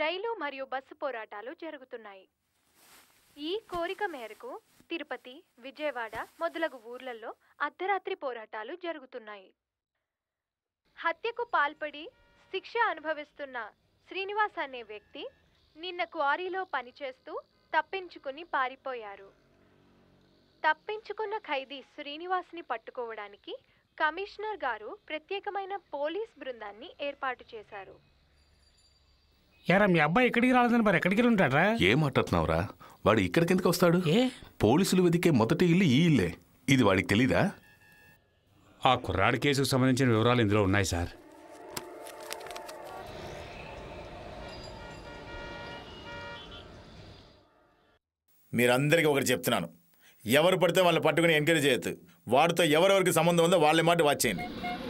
రైలు మరియు బస్సు పోరాటాలు జరుగుతున్నాయి ఈ కోరిక మేరకు తిరుపతి విజయవాడ మొదలగు ఊర్లలో అర్ధరాత్రి పోరాటాలు జరుగుతున్నాయి హత్యకు పాల్పడి శిక్ష అనుభవిస్తున్న శ్రీనివాస్ అనే వ్యక్తి నిన్న క్వారీలో పనిచేస్తూ తప్పించుకుని పారిపోయారు తప్పించుకున్న ఖైదీ శ్రీనివాస్ని పట్టుకోవడానికి కమిషనర్ గారు ప్రత్యేకమైన పోలీస్ బృందాన్ని ఏర్పాటు చేశారు యారా మీ అబ్బాయి ఎక్కడికి రాలేదని మరి ఎక్కడికి వెళ్ళి ఉంటాడ్రా ఏం మాట్లాడుతున్నావురా వాడు ఇక్కడికి ఎందుకు వస్తాడు ఏ పోలీసులు వెతికే మొదటి ఇల్లు ఈ ఇల్లే ఇది వాడికి తెలీదా ఆ కుర్రాడి కేసుకు సంబంధించిన వివరాలు ఇందులో ఉన్నాయి సార్ మీరందరికీ ఒకటి చెప్తున్నాను ఎవరు పడితే వాళ్ళని పట్టుకుని ఎంకరేజ్ చేయొద్దు వాడితో ఎవరెవరికి సంబంధం ఉందో వాళ్ళ మాట వచ్చేయండి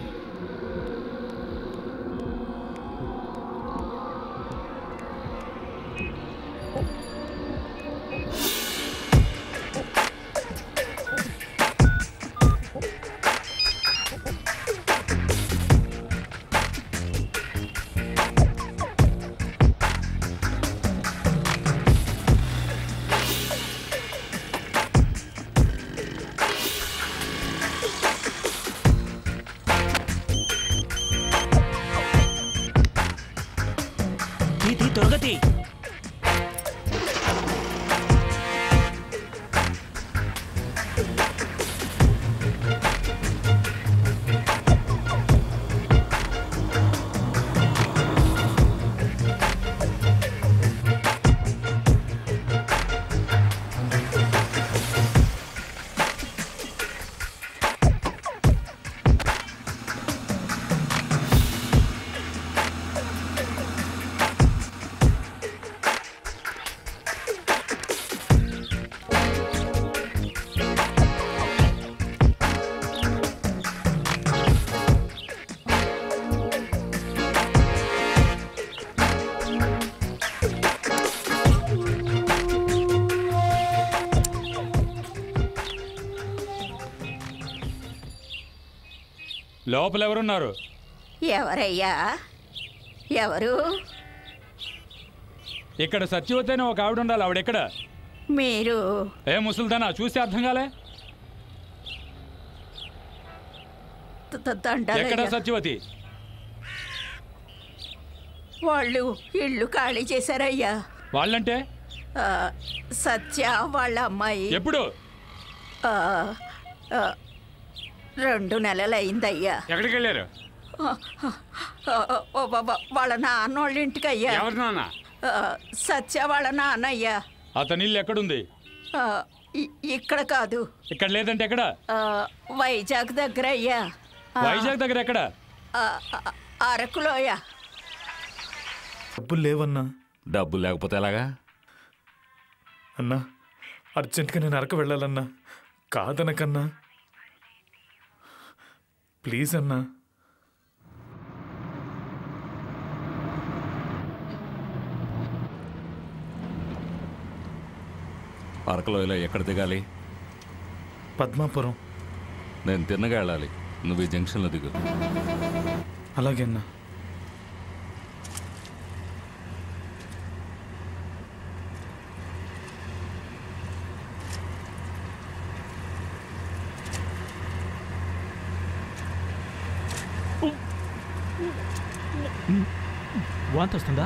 తీ తీ త్వరగా తీ లోపల ఎవరున్నారు ఎవరయ్యా ఎవరు ఇక్కడ సత్యవతి అని ఒక ఆవిడ ఉండాలి ఆవిడ ఎక్కడ మీరు ఏ ముసల్దానా చూసి అర్థం కాలే త- త- ఎక్కడ దండాలయ్యా. సత్యవతి వాళ్ళు ఇల్లు ఖాళీ చేశారయ్యా వాళ్ళంటే ఆ, సత్య వాళ్ళ అమ్మాయి ఎప్పుడు ఆ, ఆ, రెండు నెలలు అయిందయ్యా ఎక్కడికి వెళ్ళారు ఆ, ఆ, ఓ బాబా వాళ్ళ నాన్నోళ్ళ ఇంటికి అయ్యా ఎవరి నాన్న ఆ, సత్య వాళ్ళ నాన్నయ్యా అతని ఇల్లు ఎక్కడుంది ఆ, ఇ- ఇక్కడ కాదు ఇక్కడ లేదంటే ఎక్కడ ఆ, వైజాగ్ దగ్గర అయ్యా ఆ, వైజాగ్ దగ్గర ఎక్కడ ఆ, ఆ, అరకులోయ డబ్బులు లేవన్నా డబ్బు లేకపోతే ఎలాగా అన్నా అర్జెంట్గా నేను అరకు వెళ్ళాలన్నా కాదనకన్నా ప్లీజ్ అన్నా అరకులోయలో ఎక్కడ దిగాలి పద్మాపురం నేను తిన్నగా వెళ్ళాలి నువ్వు ఈ జంక్షన్లో దిగు అలాగే అన్నా వాంతి వస్తుందా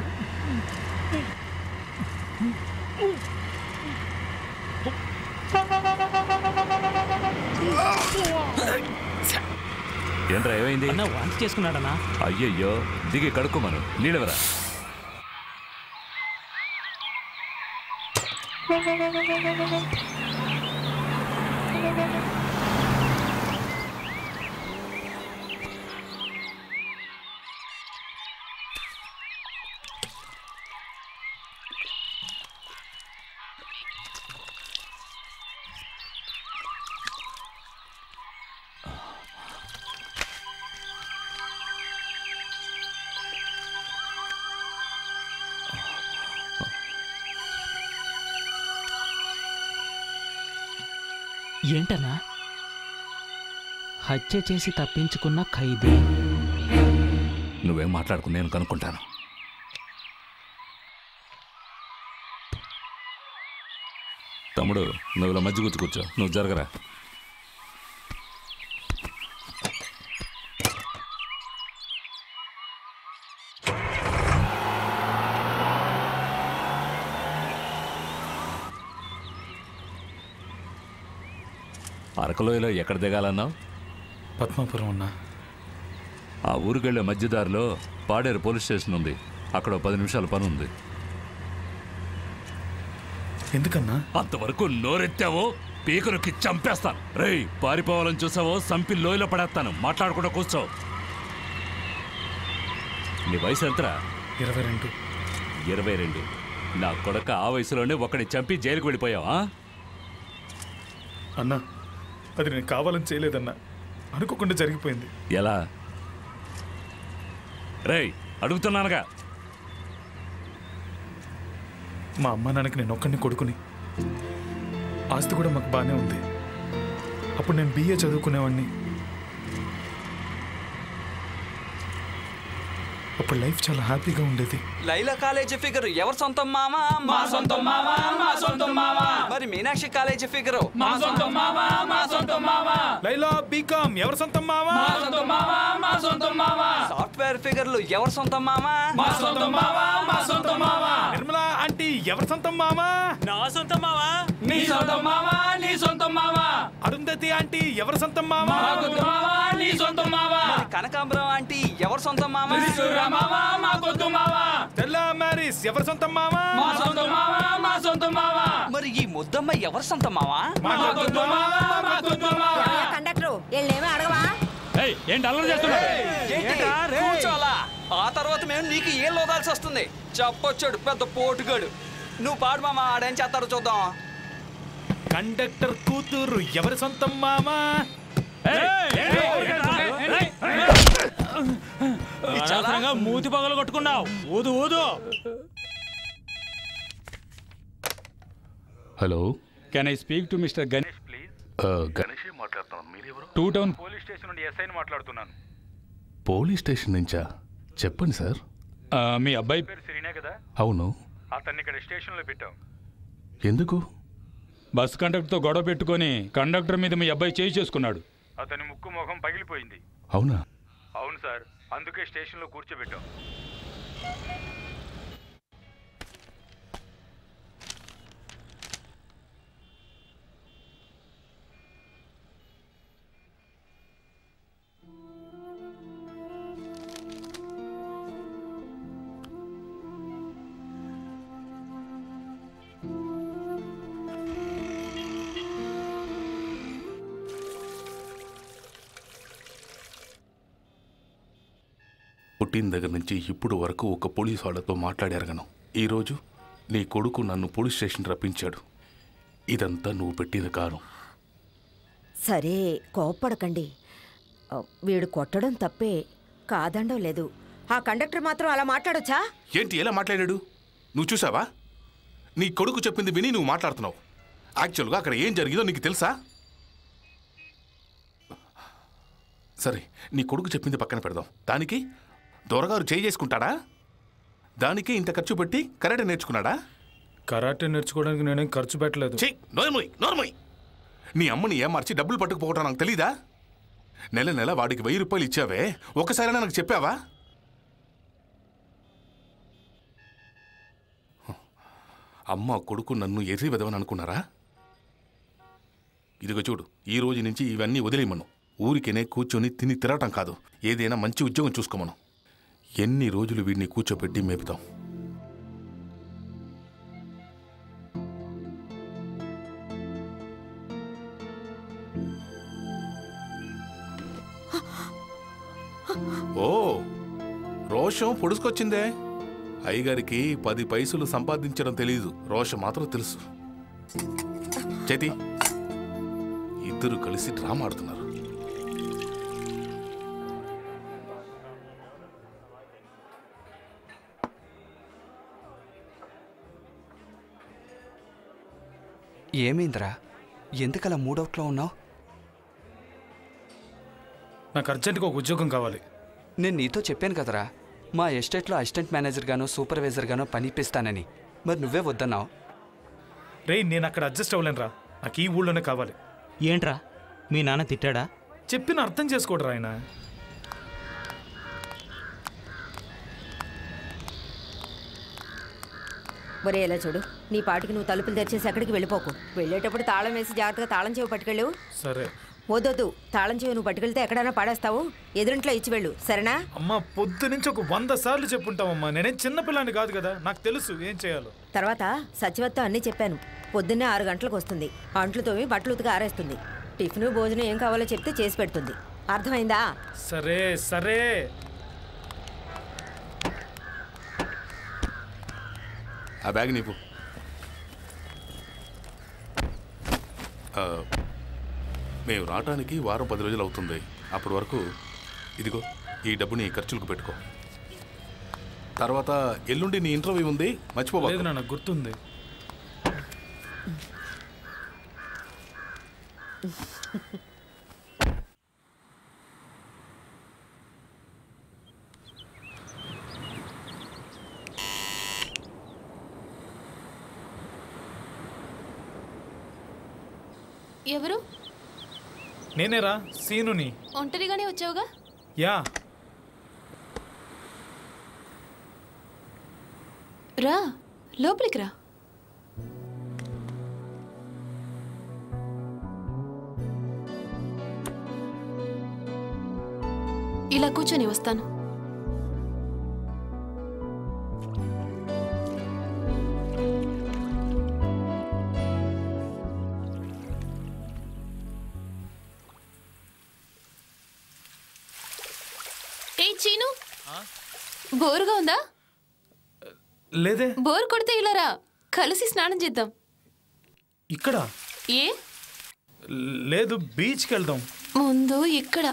ఏంట్రా ఏమైంది అన్న వాంతి చేసుకున్నాడన్నా అయ్యయ్యో దిగి కడుక్కోమను నీళ్ళవరా ఏంటన్నా హత్య చేసి తప్పించుకున్న ఖైదీ నువ్వేం మాట్లాడుకు నేను కనుక్కుంటాను తమ్ముడు నువ్వు ఇలా మధ్య కూర్చో కూర్చో నువ్వు జరగరా అరకలోయలో ఎక్కడ దిగాలన్నావు పద్మాపురం అన్నా ఆ ఊరికెళ్ళే మధ్యదారిలో పాడేరు పోలీస్ స్టేషన్ ఉంది అక్కడ ఓ పది నిమిషాల పని ఉంది ఎందుకన్నా అంతవరకు నోరెత్తావో పీకరుకి చంపేస్తాను రేయ్ పారిపోవాలని చూసావో సంపి లోయలో పడేస్తాను మాట్లాడకుండా కూర్చో నీ వయసు ఎంతరా ఇరవై రెండు ఇరవై రెండు నా కొడక ఆ వయసులోనే ఒకటి చంపి జైలుకు వెళ్ళిపోయావా అన్నా అది నేను కావాలని చేయలేదన్నా అనుకోకుండా జరిగిపోయింది ఎలా రేయ్ అడుగుతున్నానుగా మా అమ్మ నాన్నకి నేను ఒక్కడిని కొడుకుని ఆస్తి కూడా మాకు బాగానే ఉంది అప్పుడు నేను బీఏ చదువుకునేవాడిని అప్పుడు లైఫ్ చాలా హ్యాపీగా ఉండేది లైలా కాలేజీ ఫిగర్ ఎవరి సొంతం మామా మా సొంతం మామా మా సొంతం మామా మరి మీనాక్షి కాలేజీ ఫిగర్ మా సొంతం మామా మా సొంతం మామా లైలా బీకామ్ ఎవరి సొంతం మావా సొంతం మామా మా సొంతం మామా సాఫ్ట్వేర్ ఫిగర్లు ఎవరి సొంతం మామా మా సొంతం మామా మా సొంతం మామా నిర్మలా ఆంటీ ఎవరి సొంతం మావా నా సొంతం మామా నీ సొంతం మామా నీ సొంతం మామా అరుంధతి ఆంటీ ఎవరి సొంతం మావా మామా నీ సొంతం మామా కనకాంబరం ఆంటీ ఎవరి సొంతం మామా మామా మా కొద్దు మామా తెల్లా మ్యారీస్ ఎవరి సొంతం మావా మా సొంతం మామా మా సొంతం మామా మరి ఈ ముద్దమ్మ ఎవరి సొంతం మామా మా కొద్దు మామా మా కొద్దు మామా కండక్టర్ వీళ్ళేమీ అడగవా ఏంటి అల్లరి చేస్తున్నాడు ఏంటిరా కూర్చోలా ఆ తర్వాత మేము నీకు ఏం లోదాల్సి వస్తుంది చెప్పొచ్చాడు పెద్ద పోటుగాడు నువ్వు పాడు మామ ఆడేం చేస్తాడో చూద్దాం కండక్టర్ కూతురు ఎవరి సొంతం మామా చాలా మూతి పగలు కొట్టుకున్నావు ఊదు ఊదు hello can I speak to mister Ganesh please Ganesh మాట్లాడుతున్నాను మీరెవరు టూ టౌన్ పోలీస్ స్టేషన్ నుండి ఎస్ఐని మాట్లాడుతున్నాను పోలీస్ స్టేషన్ నుంచా చెప్పండి సార్ మీ అబ్బాయి పేరు సిరీనే కదా అవును అతన్ని ఇక్కడ స్టేషన్లో పెట్టాం ఎందుకు బస్ కండక్టర్తో గొడవ పెట్టుకొని కండక్టర్ మీద మీ అబ్బాయి చేయి చేసుకున్నాడు అతని ముక్కు ముఖం పగిలిపోయింది అవునా అవును సార్ అందుకే స్టేషన్లో కూర్చోబెట్టాం పుట్టిన దగ్గర నుంచి ఇప్పుడు వరకు ఒక పోలీస్ వాళ్ళతో మాట్లాడారగను ఈరోజు నీ కొడుకు నన్ను పోలీస్ స్టేషన్ రప్పించాడు ఇదంతా నువ్వు పెట్టిన కారం సరే కోప్పడకండి ఆ, వీడు కొట్టడం తప్పే కాదండం లేదు ఆ కండక్టర్ మాత్రం అలా మాట్లాడొచ్చా ఏంటి ఎలా మాట్లాడాడు నువ్వు చూసావా నీ కొడుకు చెప్పింది విని నువ్వు మాట్లాడుతున్నావు యాక్చువల్గా అక్కడ ఏం జరిగిందో నీకు తెలుసా సరే నీ కొడుకు చెప్పింది పక్కన పెడదాం దానికి దొరగారు చేయి చేసుకుంటాడా దానికి ఇంత ఖర్చు పెట్టి కరాటే నేర్చుకున్నాడా కరాటే నేర్చుకోవడానికి నేనేం ఖర్చు పెట్టలేదు చెయ్యి నోర్మోయ్ నోర్మోయ్ నీ అమ్మని ఏమార్చి డబ్బులు పట్టుకుపోవటం నాకు తెలీదా నెల నెల వాడికి వెయ్యి రూపాయలు ఇచ్చావే ఒకసారైనా నాకు చెప్పావా అమ్మ కొడుకు నన్ను ఎర్రి వెదవని అనుకున్నారా ఇదిగో చూడు ఈ రోజు నుంచి ఇవన్నీ వదిలేయమను ఊరికేనే కూర్చొని తిని తిరగటం కాదు ఏదైనా మంచి ఉద్యోగం చూసుకోమను ఎన్ని రోజులు వీడిని కూర్చోపెట్టి మేపుతాం ఓ రోషం పొడుచుకొచ్చిందే అయ్యగారికి పది పైసలు సంపాదించడం తెలీదు రోషం మాత్రం తెలుసు చేతి ఇద్దరు కలిసి డ్రామా ఆడుతున్నారు ఏమైందిరా ఎందుకలా మూడౌట్లో ఉన్నావు నాకు అర్జెంటుగా ఒక ఉద్యోగం కావాలి నేను నీతో చెప్పాను కదరా మా ఎస్టేట్లో అసిస్టెంట్ మేనేజర్ గానో సూపర్వైజర్ గానో పని ఇప్పిస్తానని మరి నువ్వే వద్దన్నావు రేయ్ నేను అక్కడ అడ్జస్ట్ అవ్వలేనురా నాకు ఈ ఊళ్ళోనే కావాలి ఏంట్రా మీ నాన్న తిట్టాడా చెప్పిన అర్థం చేసుకోడరా ఆయన ఒరే ఎలా చూడు నీ పాటికి నువ్వు తలుపులు తెరిచేసి ఎక్కడికి వెళ్ళిపోకు వెళ్ళేటప్పుడు తాళం వేసి జాగ్రత్తగా తాళం చెవి పట్టుకెళ్ళు సరే వద్దొద్దు తాళం చెవి నువ్వు పట్టుకెళ్తే ఎక్కడైనా పాడేస్తావు ఎదురింట్లో ఇచ్చి వెళ్ళు సరేనా అమ్మా పొద్దు నుంచి ఒక వంద సార్లు చెప్పుంటామమ్మా నేనేం చిన్నపిల్లాన్ని కాదు కదా నాకు తెలుసు ఏం చేయాలో తర్వాత సచివత్తో అన్నీ చెప్పాను పొద్దున్నే ఆరు గంటలకు వస్తుంది అంట్లు తోమి బట్టలు ఉతికి ఆరేస్తుంది టిఫిన్ భోజనం ఏం కావాలో చెప్తే చేసి పెడుతుంది అర్థమైందా సరే సరే ఆ బ్యాగ్ నీకు ఆ, మేము రావటానికి వారం పది రోజులు అవుతుంది అప్పటి వరకు ఇదిగో ఈ డబ్బుని ఖర్చులకు పెట్టుకో తర్వాత ఎల్లుండి నీ ఇంటర్వ్యూ ఉంది మర్చిపోబా లేదు నాన్న గుర్తుంది ఎవరు నేనేరా సీనుని ఒంటరిగానే వచ్చావుగా యా రా లోపలికి రా ఇలా కూర్చొని వస్తాను ఏ చీను బోరుగా ఉందా లేదే బోర్ కొడితే ఇలా రా కలిసి స్నానం చేద్దాం ఇక్కడ ఏ లేదు బీచ్కి వెళ్దాం ముందు ఇక్కడ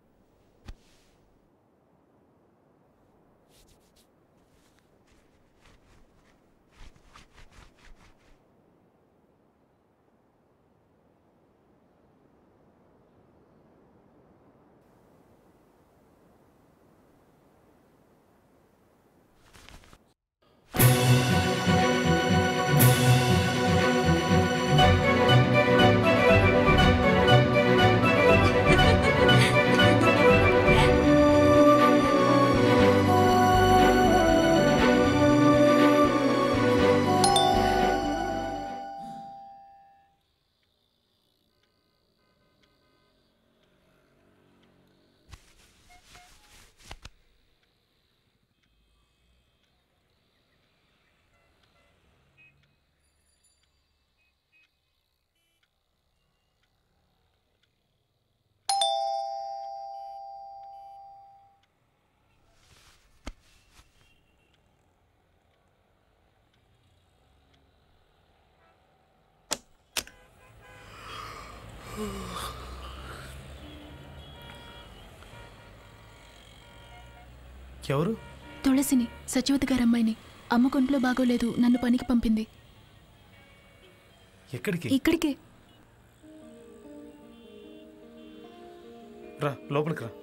ఎవరు తులసిని సచివతి గారి అమ్మాయిని అమ్మ కొంట్లో బాగోలేదు నన్ను పనికి పంపింది ఎక్కడికి ఇక్కడికే రా లోపలికి రా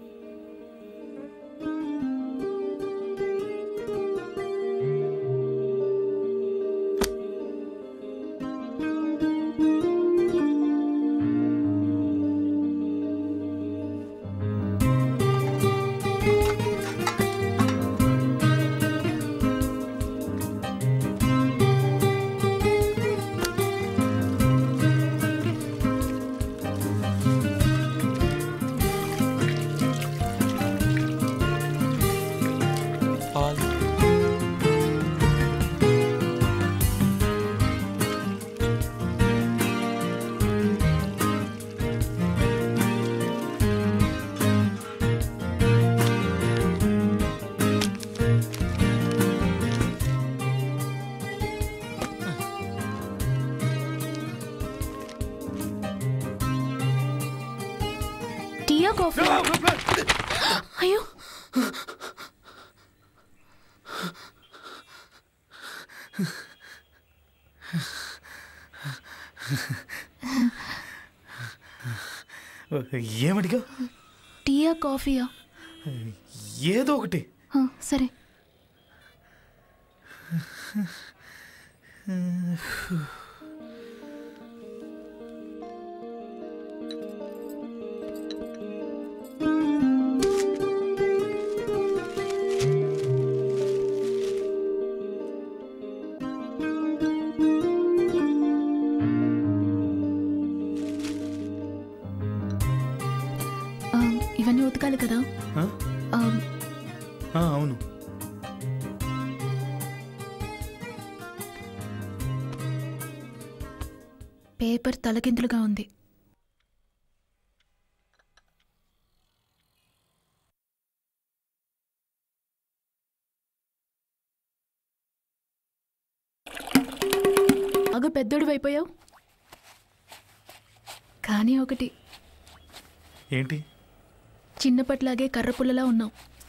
టీయా కాఫీ అయ్యో ఏమడిగా టీయా కాఫీయా ఏదో ఒకటి ఆ, సరే పేపర్ తలకిందులుగా ఉంది బాగా పెద్దోడు అయిపోయావు కానీ ఒకటి ఏంటి చిన్నప్పట్లాగే కర్ర పుల్లలా ఉన్నావు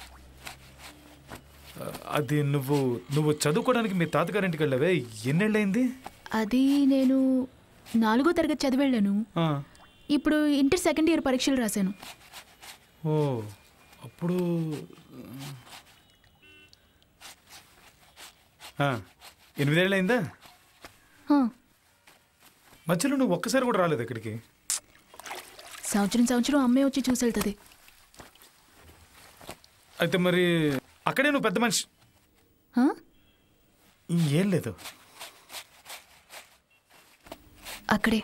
ఆ, అది నువ్వు నువ్వు చదువుకోవడానికి మీ తాతగారింటికి వెళ్ళావే ఎన్నేళ్ళైంది అది నేను నాలుగో తరగతి చదివెళ్ళాను ఆ, ఇప్పుడు ఇంటర్ సెకండ్ ఇయర్ పరీక్షలు రాశాను ఓ అప్పుడు ఆ, ఎనిమిదేళ్ళైందా హా, మధ్యలో నువ్వు ఒక్కసారి కూడా రాలేదు ఇక్కడికి సంవత్సరం సంవత్సరం అమ్మే వచ్చి చూసి వెళ్తుంది అయితే మరి అక్కడే నువ్వు పెద్ద మనిషి హా? ఏం లేదు అక్కడే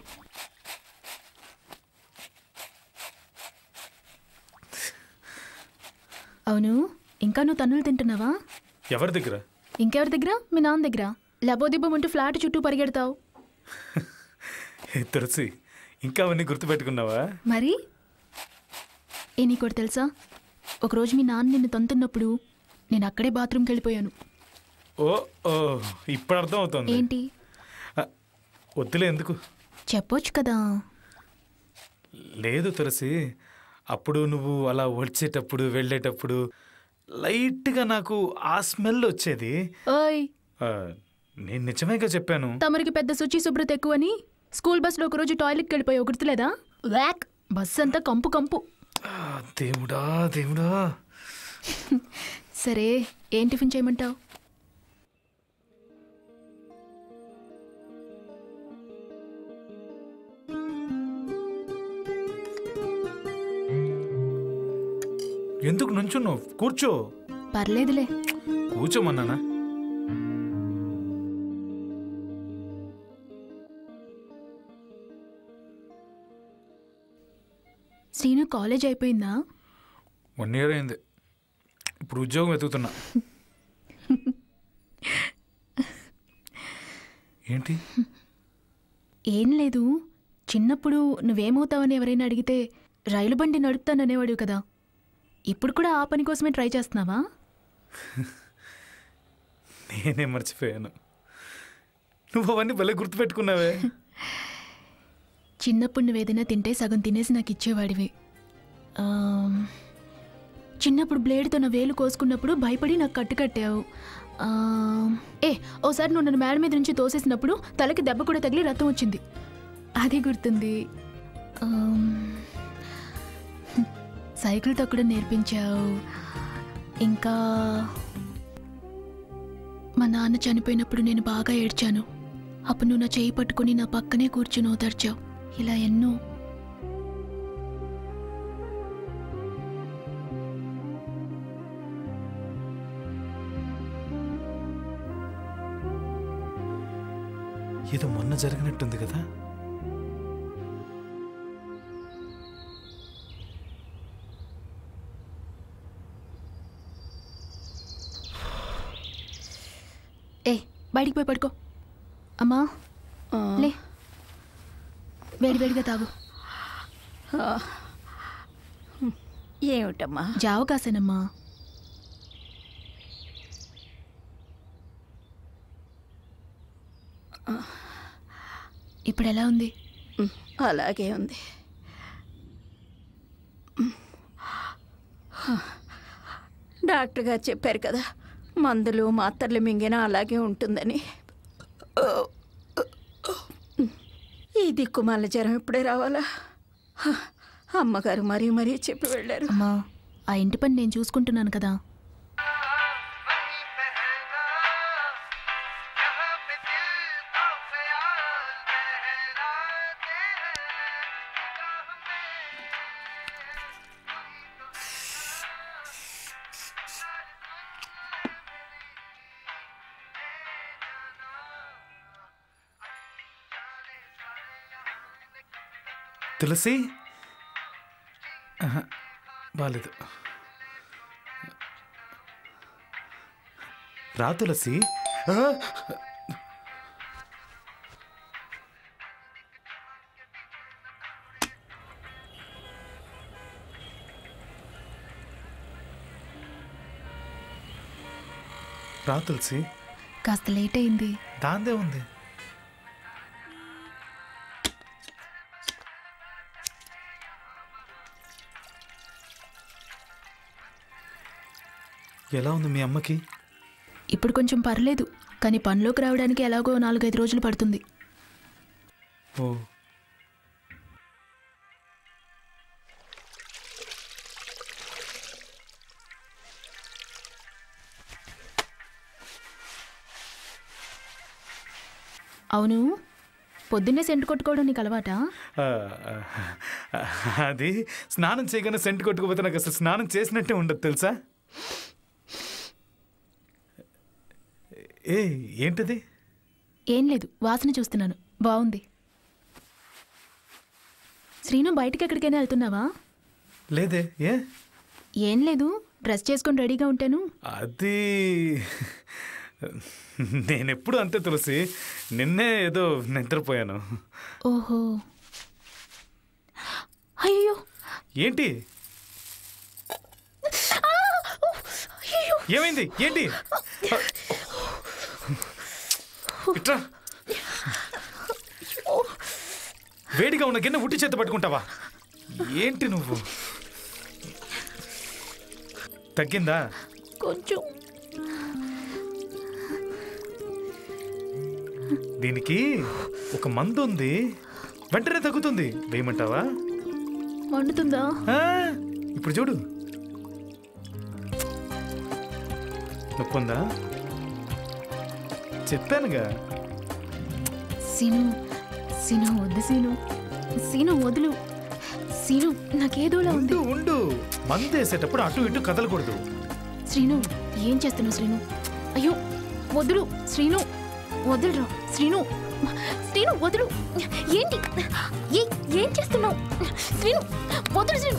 అవును ఇంకా నువ్వు తన్నులు తింటున్నావా ఎవరి దగ్గర ఇంకెవరి దగ్గర మీ నాన్న దగ్గర లబోదిబ్బం ఉంటూ ఫ్లాట్ చుట్టూ పరిగెడతావు ఏ తులసి ఇంకా అవన్నీ గుర్తుపెట్టుకున్నావా మరి ఏ నీకోటి తెలుసా ఒకరోజు మీ నాన్న నిన్ను తంతున్నప్పుడు నేను అక్కడే బాత్రూమ్కి వెళ్ళిపోయాను ఓ ఓ ఇప్పుడు అర్థం అవుతుంది ఏంటి ఆ, వద్దులే ఎందుకు చెప్పొచ్చు కదా లేదు తులసి అప్పుడు నువ్వు అలా వచ్చేటప్పుడు వెళ్ళేటప్పుడు లైట్గా నాకు ఆ స్మెల్ వచ్చేది ఓయ్ ఆ, నేను నిజమేగా చెప్పాను తమరికి పెద్ద శుచి శుభ్రత ఎక్కువని స్కూల్ బస్సులో ఒకరోజు టాయిలెట్కి వెళ్ళిపోయావు గుర్తులేదా వ్యాక్ బస్ అంతా కంపు కంపు ఆ, దేవుడా దేవుడా సరే ఏం టిఫిన్ చేయమంటావు ఎందుకు నుంచున్నావు కూర్చో పర్లేదులే కూర్చోమన్నానా శ్రీను కాలేజ్ అయిపోయిందా వన్ ఇయర్ అయింది ఇప్పుడు ఉద్యోగం వెతుకుతున్నా ఏంటి ఏం లేదు చిన్నప్పుడు నువ్వేమవుతావని ఎవరైనా అడిగితే రైలు బండి నడుపుతాననేవాడు కదా ఇప్పుడు కూడా ఆ పని కోసమే ట్రై చేస్తున్నావా నేనే మర్చిపోయాను నువ్వు అవన్నీ భలే గుర్తుపెట్టుకున్నావే చిన్నప్పుడు నువ్వేదైనా తింటే సగం తినేసి నాకు ఇచ్చేవాడివి ఆమ్, చిన్నప్పుడు బ్లేడ్తో నా వేలు కోసుకున్నప్పుడు భయపడి నాకు కట్టు కట్టావు ఆమ్, ఏ ఓసారి నువ్వు నన్ను మేడ మీద నుంచి తోసేసినప్పుడు తలకి దెబ్బ కూడా తగిలి రక్తం వచ్చింది అది గుర్తుంది ఆమ్, సైకిల్ తొక్కడం నేర్పించావు ఇంకా మా నాన్న చనిపోయినప్పుడు నేను బాగా ఏడ్చాను అప్పుడు నువ్వు నా చేయి పట్టుకుని నా పక్కనే కూర్చుని ఓదార్చావు ఇలా ఎన్నో ఏదో మొన్న జరిగినట్టుంది కదా ఏ బయటికి పోయి పడుకో అమ్మా లే వేడి వేడిగా తాగు ఏమిటమ్మా జావ కాసేనమ్మా ఇప్పుడు ఎలా ఉంది అలాగే ఉంది డాక్టర్ గారు చెప్పారు కదా మందులు మాత్రలు మింగినా అలాగే ఉంటుందని ఈ దిక్కుమాల జ్వరం ఇప్పుడే రావాలా హ, అమ్మగారు మరీ మరీ చెప్పి వెళ్ళారు అమ్మా ఆ ఇంటి పని నేను చూసుకుంటున్నాను కదా తులసి ఆహా, బాలేదు రా తులసి ఆ! రా తులసి కాస్త లేట్ అయింది దాందే ఉంది ఎలా ఉంది మీ అమ్మకి ఇప్పుడు కొంచెం పర్లేదు కానీ పనిలోకి రావడానికి ఎలాగో నాలుగైదు రోజులు పడుతుంది ఓ అవును పొద్దున్నే సెంటు కొట్టుకోవడం నీకు అలవాటా ఆ, ఆ, అది స్నానం చేయగానే సెంటు కొట్టుకుపోతే నాకు అసలు స్నానం చేసినట్టే ఉండదు తెలుసా ఏ ఏంటిది ఏం లేదు వాసన చూస్తున్నాను బాగుంది శ్రీను బయటికి ఎక్కడికైనా వెళ్తున్నావా లేదే ఏ ఏం లేదు డ్రెస్ చేసుకొని రెడీగా ఉంటాను అది నేనెప్పుడు అంతే తులసి నిన్నే ఏదో నిద్రపోయాను ఓహో అయ్యో ఏంటి ఏమైంది ఏంటి ఇట్రా వేడిగా ఉన్న గిన్నె ఉట్టి చేత పట్టుకుంటావా ఏంటి నువ్వు తగ్గిందా కొంచెం దీనికి ఒక మందు ఉంది వెంటనే తగ్గుతుంది వేయమంటావా మండుతుందా ఆ, ఇప్పుడు చూడు నొప్పుందా చెప్పానుగా సీను సీను వద్దు సీను సీను వదులు సీను నాకేదోలా ఉంది ఉండు ఉండు మందు వేసేటప్పుడు అటు ఇటు కదలకూడదు శ్రీను ఏం చేస్తున్నావు శ్రీను అయ్యో వదులు శ్రీను వదులురా శ్రీను శ్రీను వదులు ఏంటి ఏ ఏం చేస్తున్నావు శ్రీను వదులు శ్రీను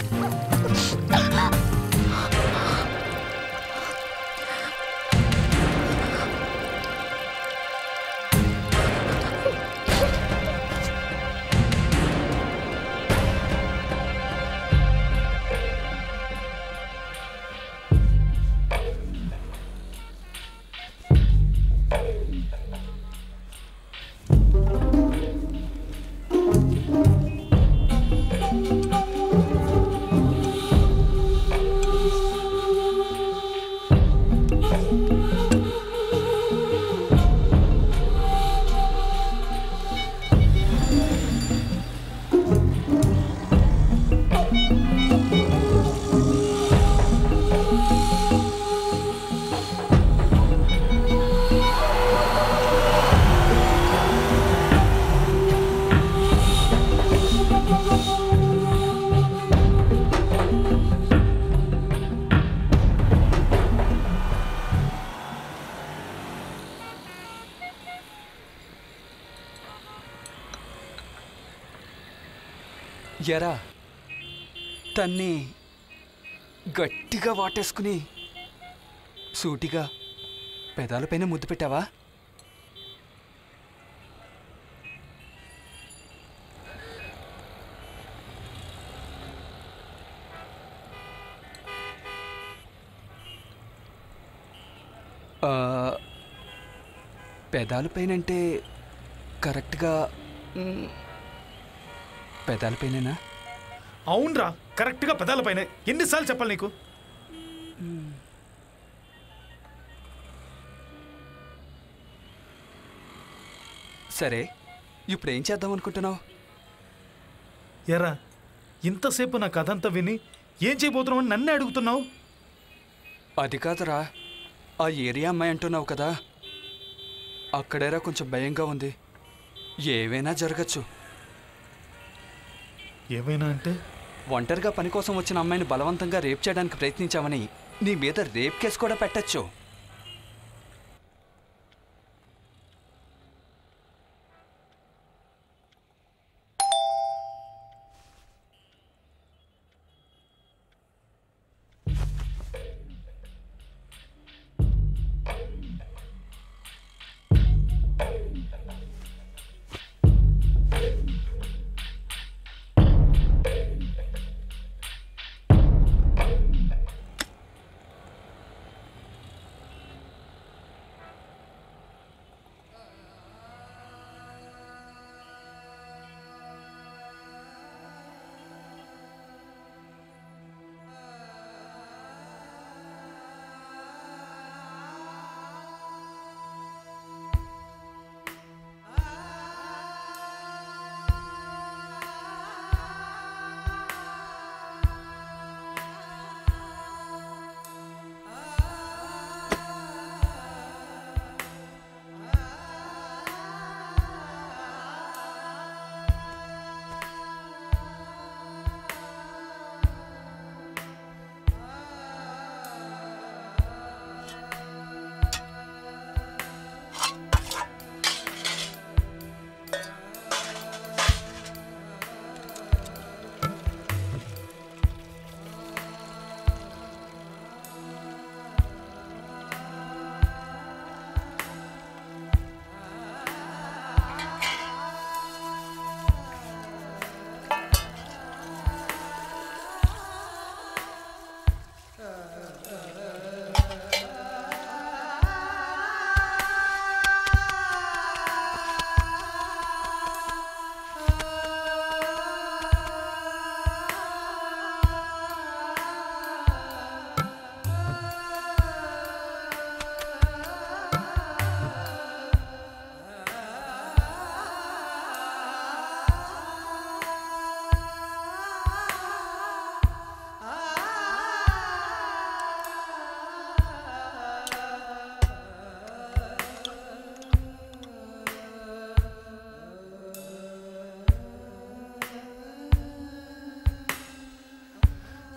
ఎరా తన్ని గట్టిగా వాటేసుకుని సూటిగా పెదాలపైన ముద్దు పెట్టావా ఆ, పెదాలపైనంటే కరెక్ట్గా మ్, పెదాలపైనేనా అవునరా కరెక్ట్గా పెదాలపైన ఎన్నిసార్లు చెప్పాలి నీకు సరే ఇప్పుడు ఏం చేద్దాం అనుకుంటున్నావు ఎరా ఇంతసేపు నా కథ అంతా విని ఏం చేయబోతున్నావు అని నన్నే అడుగుతున్నావు అది కాదురా ఆ ఏరియా అమ్మాయి అంటున్నావు కదా అక్కడేరా కొంచెం భయంగా ఉంది ఏవైనా జరగచ్చు ఏమైనా అంటే ఒంటరిగా పని కోసం వచ్చిన అమ్మాయిని బలవంతంగా రేప్ చేయడానికి ప్రయత్నించామని నీ మీద రేప్ కేసు కూడా పెట్టచ్చు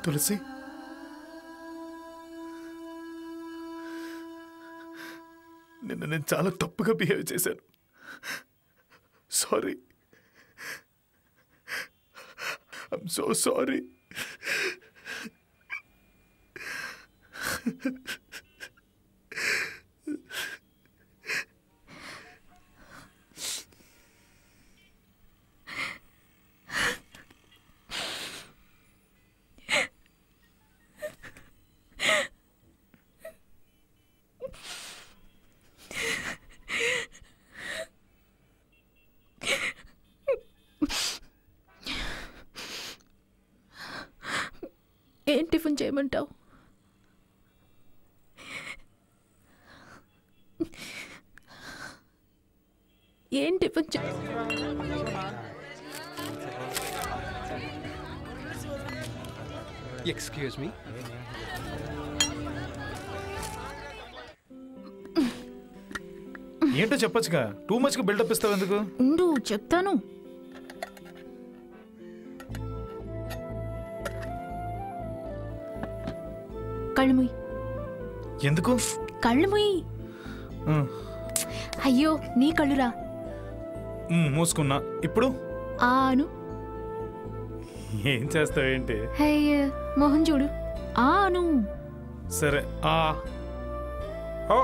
తులసి నిన్న నేను చాలా తప్పుగా బిహేవ్ చేశాను సారీ ఐమ్ సో సారీ ఏం టిఫిన్ చేయమంటావు ఏం టిఫిన్ చే ఎక్స్క్యూజ్ మీ ఏంటో చెప్పొచ్చుగా టూ మచ్గా బిల్డప్ ఇస్తావు ఎందుకు ఉండు చెప్తాను కళ్ళు ముయ్ ఎందుకు కళ్ళు ముయ్ ఉమ్, అయ్యో నీ కళ్ళురా ఉమ్, మూసుకున్నా ఇప్పుడు ఆను ఏం చేస్తావేంటి అయ్య మొహం చూడు ఆను సరే ఆ ఆ,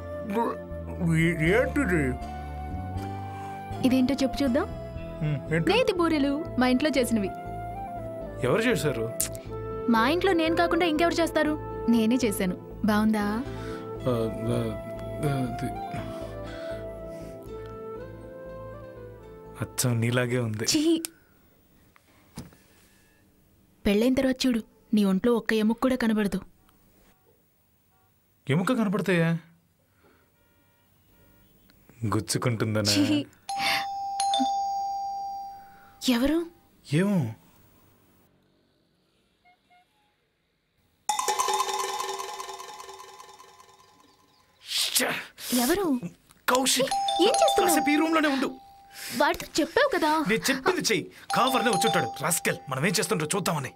ఏంటిది ఇదేంటో చెప్పు చూద్దాం ఉమ్, ఏంటి? నేతి బూరెలు మా ఇంట్లో చేసినవి ఎవరు చేశారు మా ఇంట్లో నేను కాకుండా ఇంకెవరు చేస్తారు నేనే చేశాను బాగుందా ఆ, ఆ, అది. అచ్చం నీలాగే ఉంది చీ పెళ్ళైన తర్వాత చూడు నీ ఒంట్లో ఒక్క ఎముక కూడా కనబడదు ఎముక కనపడతాయా గుచ్చుకుంటుందనా ఛీ. ఎవరు ఏమో ఎవరు కౌశిక్ ఏం చేస్తున్నావు కాసేపు ఈ రూమ్ లోనే ఉండు వాడితో చెప్పావు కదా నేను చెప్పింది చెయ్యి కావర్నే వచ్చుంటాడు రాస్కెల్ మనం ఏం చేస్తుంటో చూద్దామని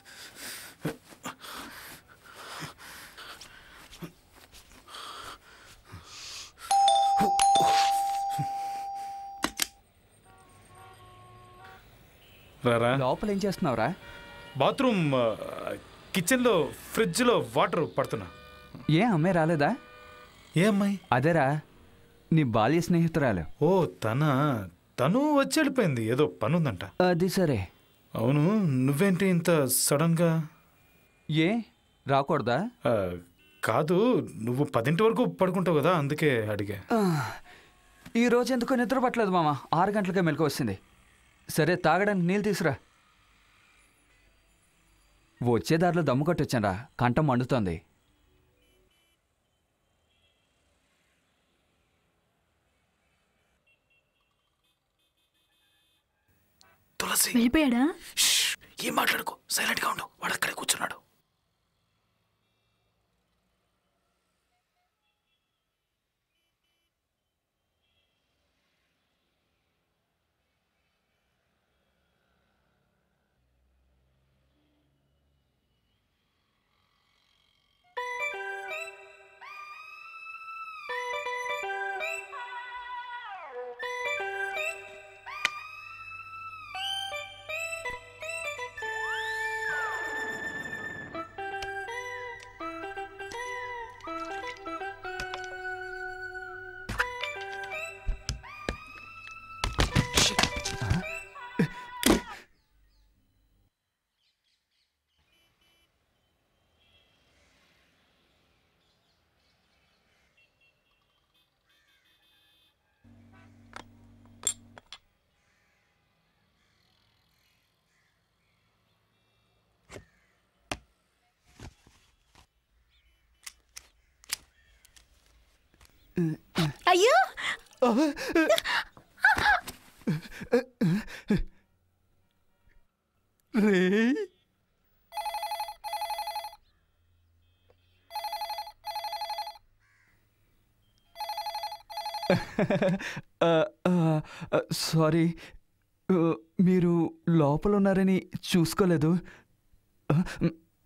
రారా లోపల ఏం చేస్తున్నావురా బాత్రూమ్ కిచెన్లో ఫ్రిడ్జ్లో వాటర్ పడుతున్నా ఏ అమ్మాయి రాలేదా ఏ అమ్మాయి అదేరా నీ బాల్య స్నేహితురాలు ఓ తన తను వచ్చి వెళ్ళిపోయింది ఏదో పని ఉందంట అది సరే అవును నువ్వేంటి ఇంత సడన్గా ఏ రాకూడదా ఆ, కాదు నువ్వు పదింటి వరకు పడుకుంటావు కదా అందుకే అడిగా ఆ, ఈ రోజు ఎందుకో నిద్ర పట్టలేదు మామ ఆరు గంటలకే మెలకు వచ్చింది సరే తాగడానికి నీళ్ళు తీసురా వచ్చే దారిలో దమ్ము కొట్టొచ్చానరా కంఠం మండుతోంది తులసి వెళ్ళిపోయాడా ఏం మాట్లాడుకో సైలెంట్ గా ఉండు వాడు అక్కడే కూర్చున్నాడు అయ్యో రే సారీ మీరు లోపల ఉన్నారని చూసుకోలేదు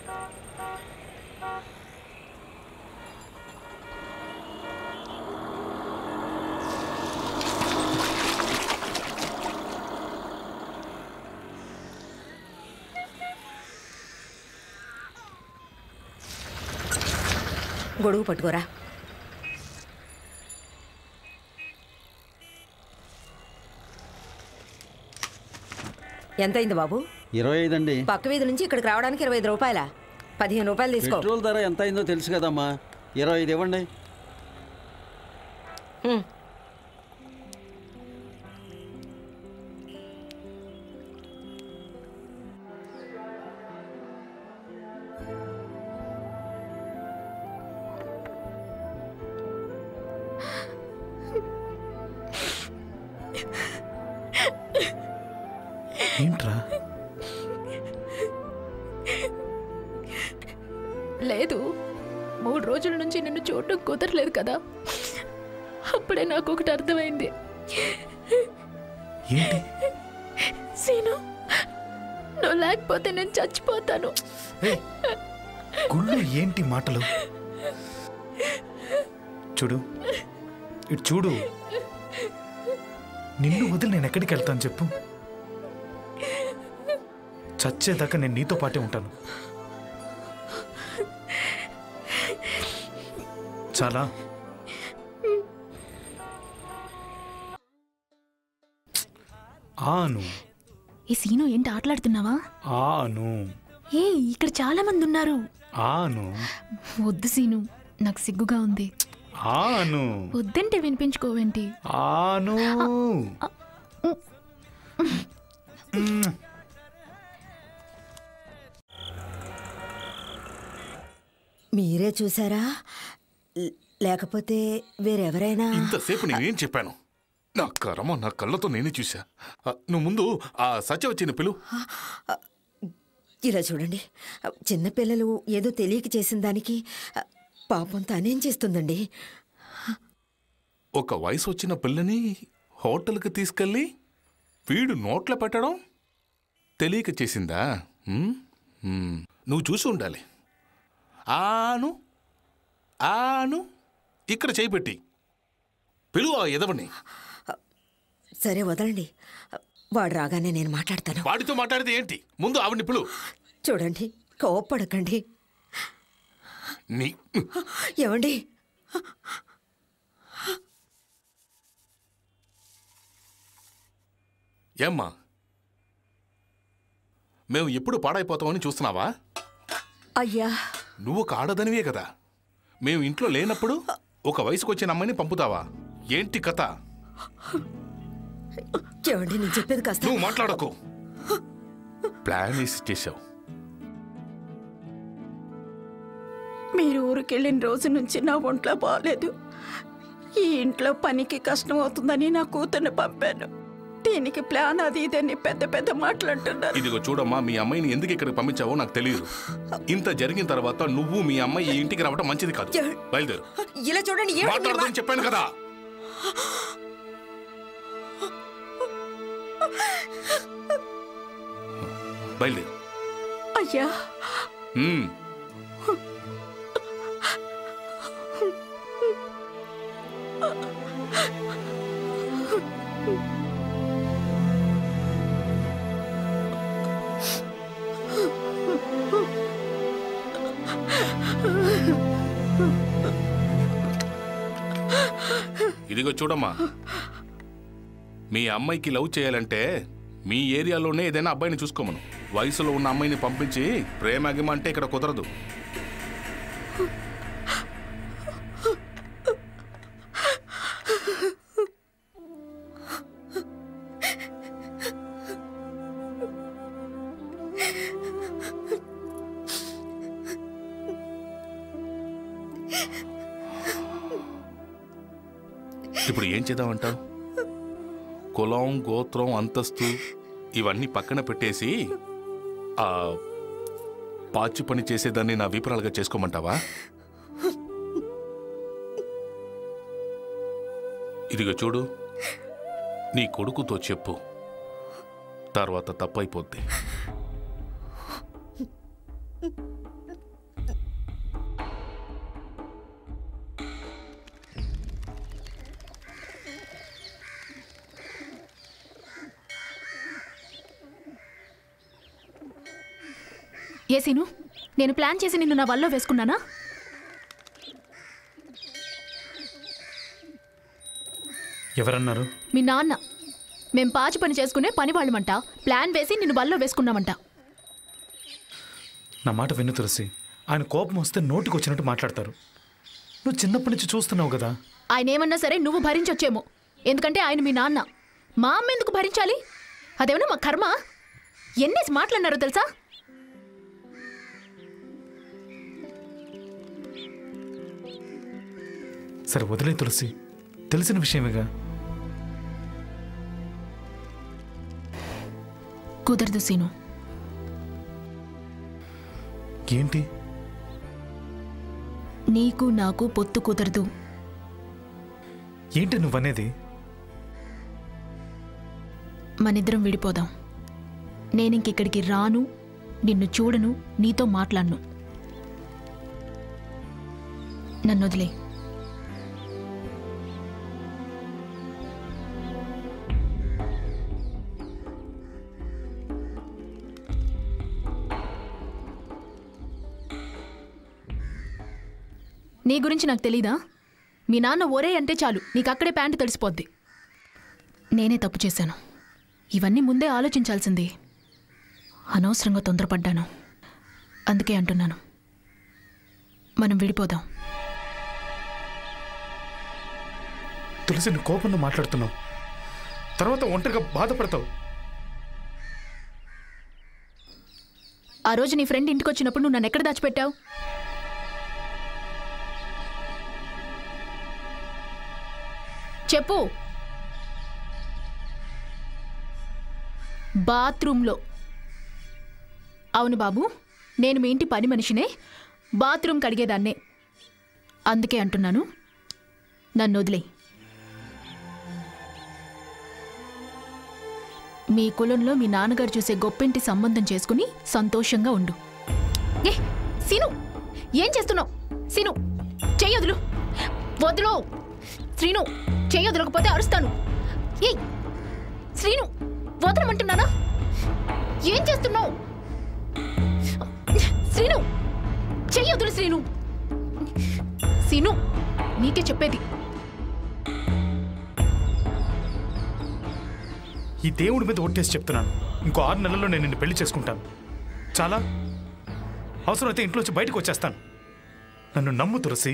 గొడుగు పట్టుకోరా ఎంతైంది బాబు ఇరవై ఐదు అండి పక్క వీధి నుంచి ఇక్కడికి రావడానికి ఇరవై ఐదు రూపాయల పదిహేను రూపాయలు తీసుకో పెట్రోల్ ధర ఎంత అయిందో తెలుసు కదమ్మా ఇరవై ఐదు ఇవ్వండి ఉమ్. ఏంట్రా లేదు మూడు రోజుల నుంచి నిన్ను చూడటం కుదరలేదు కదా అప్పుడే నాకు ఒకటి అర్థమైంది ఏంటి సీను నువ్వు లేకపోతే నేను చచ్చిపోతాను గుళ్ళు ఏంటి మాటలు చూడు ఇటు చూడు నిన్ను వదిలి నేను ఎక్కడికి వెళ్తాను చెప్పు చచ్చేదాకా నేను నీతో పాటే ఉంటాను చాలా ఆను ఈ సీను ఏంటి ఆటలాడుతున్నావా ఆను ఏ ఇక్కడ చాలా మంది ఉన్నారు ఆను వద్దు సీను నాకు సిగ్గుగా ఉంది ఆను వద్దంటే వినిపించుకోవేంటి ఆను మీరే చూసారా లే- లేకపోతే వేరెవరైనా ఇంతసేపు నేనేం చెప్పాను నా కర్మ నా కళ్ళతో నేనే చూసా ఆ, నువ్వు ముందు ఆ సత్య వచ్చిన పిలు ఇలా చూడండి చిన్నపిల్లలు ఏదో తెలియక చేసిన దానికి పాపం తనేం చేస్తుందండి ఒక వయసు వచ్చిన పిల్లని హోటల్కి తీసుకెళ్ళి వీడు నోట్లో పెట్టడం తెలియక చేసిందా ఉమ్? ఉమ్. నువ్వు చూసి ఉండాలి ఆను ఆను ఇక్కడ చేయి పెట్టి పిలువు ఆ ఎదవని సరే వదలండి వాడు రాగానే నేను మాట్లాడతాను వాడితో మాట్లాడితే ఏంటి ముందు ఆవిడ్ని పిలువు చూడండి కోప్పడకండి నీ ఏమండి ఏమ్మా మేము ఎప్పుడు పాడైపోతామని చూస్తున్నావా అయ్యా నువ్వు ఒక ఆడదనివే కదా మేము ఇంట్లో లేనప్పుడు ఒక వయసుకు వచ్చిన అమ్మాయిని పంపుతావా ఏంటి కథ ఏమండి నేను చెప్పేది కాస్త నువ్వు మాట్లాడకు ప్లాన్ వేసి చేసావు మీరు ఊరికెళ్ళిన రోజు నుంచి నా ఒంట్లో బాగాలేదు ఈ ఇంట్లో పనికి కష్టం అవుతుందని నా కూతుర్ని పంపాను దీనికి ప్లాన్ అది ఇదని పెద్ద పెద్ద మాట్లాడుతున్నారు ఇదిగో చూడమ్మా మీ అమ్మాయిని ఎందుకు ఇక్కడికి పంపించావో నాకు తెలియదు ఇంత జరిగిన తర్వాత నువ్వు మీ అమ్మాయి ఈ ఇంటికి రావడం మంచిది కాదు బయలుదేరు ఇలా చూడండి ఏమండి మాట్లాడదని చెప్పాను కదా బయలుదేరు అయ్యా ఉమ్. ఇదిగో చూడమ్మా మీ అమ్మాయికి లవ్ చేయాలంటే మీ ఏరియాలోనే ఏదైనా అబ్బాయిని చూసుకోమను వయసులో ఉన్న అమ్మాయిని పంపించి ప్రేమగిమ అంటే ఇక్కడ కుదరదు ఇప్పుడు ఏం చేద్దామంటావు కులం గోత్రం అంతస్తు ఇవన్నీ పక్కన పెట్టేసి ఆ పాచి పని చేసేదాన్ని నా విపరాలుగా చేసుకోమంటావా ఇదిగో చూడు నీ కొడుకుతో చెప్పు తర్వాత తప్పైపోద్ది ఏ సీను నేను ప్లాన్ చేసి నిన్ను నా వల్ల వేసుకున్నానా ఎవరన్నారు మీ నాన్న మేం పాచి పని చేసుకునే పని వాళ్ళమంట ప్లాన్ వేసి నిన్ను బల్లో వేసుకున్నామంట నా మాట విను తులసి ఆయన కోపం వస్తే నోటికి వచ్చినట్టు మాట్లాడతారు నువ్వు చిన్నప్పటి నుంచి చూస్తున్నావు కదా ఆయన ఏమన్నా సరే నువ్వు భరించొచ్చేమో ఎందుకంటే ఆయన మీ నాన్న మా అమ్మ ఎందుకు భరించాలి అదేమన్నా మా కర్మ ఎన్నేసి మాటలన్నారో తెలుసా సరే వదిలే తులసి తెలిసిన విషయమేగా కుదరదు సీను ఏంటి నీకు నాకు పొత్తు కుదరదు ఏంటి నువ్వనేది మనిద్దరం విడిపోదాం నేనింకిక్కడికి రాను నిన్ను చూడను నీతో మాట్లాడను నన్ను వదిలే నీ గురించి నాకు తెలీదా మీ నాన్న ఒరే అంటే చాలు నీకు అక్కడే ప్యాంటు తడిసిపోద్ది నేనే తప్పు చేశాను ఇవన్నీ ముందే ఆలోచించాల్సింది అనవసరంగా తొందరపడ్డాను అందుకే అంటున్నాను మనం విడిపోదాం తులసి నువ్వు కోపంలో మాట్లాడుతున్నావు తర్వాత ఒంటరిగా బాధపడతావు ఆ రోజు నీ ఫ్రెండ్ ఇంటికి వచ్చినప్పుడు నువ్వు నన్ను ఎక్కడ దాచిపెట్టావు చెప్పు బాత్రూంలో అవును బాబు నేను మీ ఇంటి పని మనిషినే బాత్రూమ్ కడిగేదాన్నే అందుకే అంటున్నాను నన్ను వదిలే మీ కులంలో మీ నాన్నగారు చూసే గొప్పింటి సంబంధం చేసుకుని సంతోషంగా ఉండు ఏ సీను ఏం చేస్తున్నావు సీను చెయ్యొదులు వదులు శ్రీను చెయ్యొదలకపోతే అరుస్తాను ఏయ్ శ్రీను వదలమంటున్నానా ఏం చేస్తున్నావు శ్రీను చెయ్యొదులు శ్రీను సీను నీకే చెప్పేది ఈ దేవుడి మీద ఒట్టేసి చెప్తున్నాను ఇంకో ఆరు నెలల్లో నేను నిన్ను పెళ్లి చేసుకుంటాను చాలా అవసరమైతే ఇంట్లో వచ్చి బయటకు వచ్చేస్తాను నన్ను నమ్ము తులసి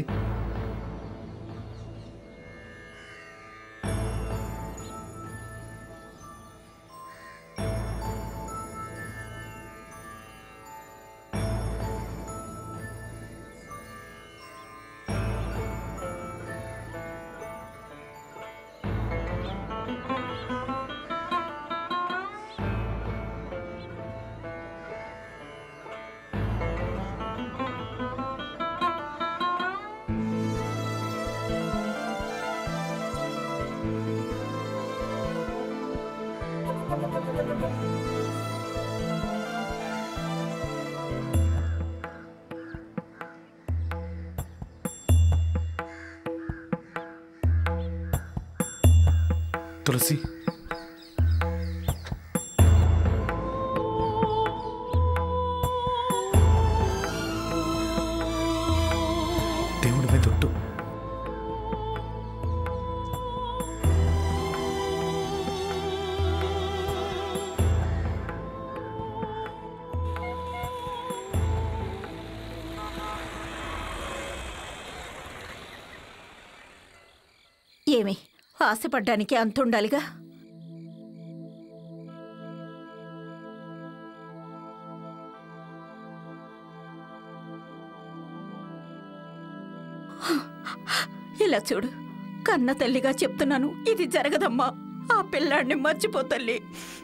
తులసి దేవుడి మీద ఒట్టు ఏమి ఆశపడ్డానికి అంతుండాలిగా ఇలా చూడు కన్న తల్లిగా చెప్తున్నాను ఇది జరగదమ్మా ఆ పిల్లాడిని మర్చిపో తల్లి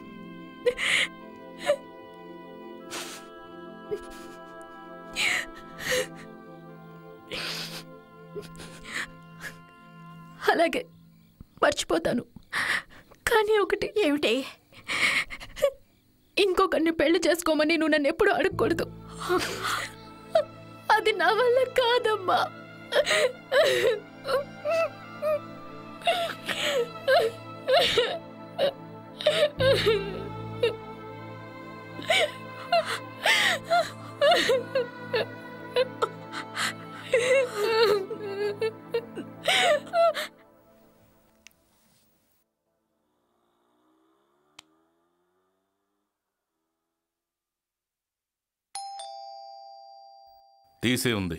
అలాగే మర్చిపోతాను కానీ ఒకటి ఏమిటి ఇంకొకరిని పెళ్లి చేసుకోమని నువ్వు నన్ను ఎప్పుడు అడగకూడదు అది నా వల్ల కాదమ్మా తీసే ఉంది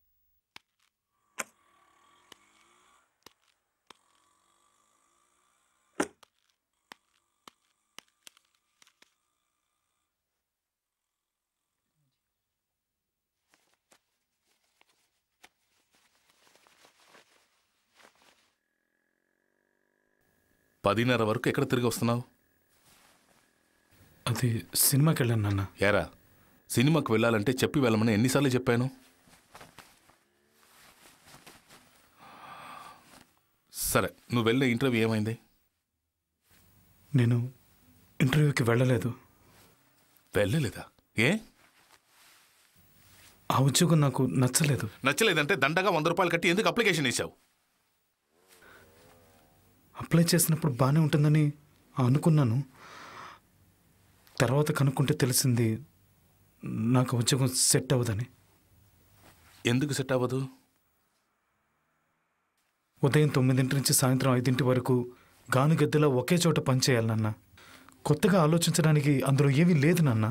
పదిన్నర వరకు ఎక్కడ తిరిగి వస్తున్నావు అది సినిమాకి వెళ్ళాను నాన్న ఏరా సినిమాకి వెళ్ళాలంటే చెప్పి వెళ్ళమని ఎన్నిసార్లు చెప్పాను సరే నువ్వు వెళ్ళే ఇంటర్వ్యూ ఏమైంది నేను ఇంటర్వ్యూకి వెళ్ళలేదు వెళ్ళలేదా ఏ ఆ ఉద్యోగం నాకు నచ్చలేదు నచ్చలేదంటే దండగా వంద రూపాయలు కట్టి ఎందుకు అప్లికేషన్ ఇచ్చావు అప్లై చేసినప్పుడు బాగానే ఉంటుందని అనుకున్నాను తర్వాత కనుక్కుంటే తెలిసింది నాకు ఆ ఉద్యోగం సెట్ అవ్వదని ఎందుకు సెట్ అవ్వదు ఉదయం తొమ్మిదింటి నుంచి సాయంత్రం ఐదింటి వరకు గానుగెద్దలో ఒకే చోట పనిచేయాలి నాన్న కొత్తగా ఆలోచించడానికి అందులో ఏమీ లేదు నాన్న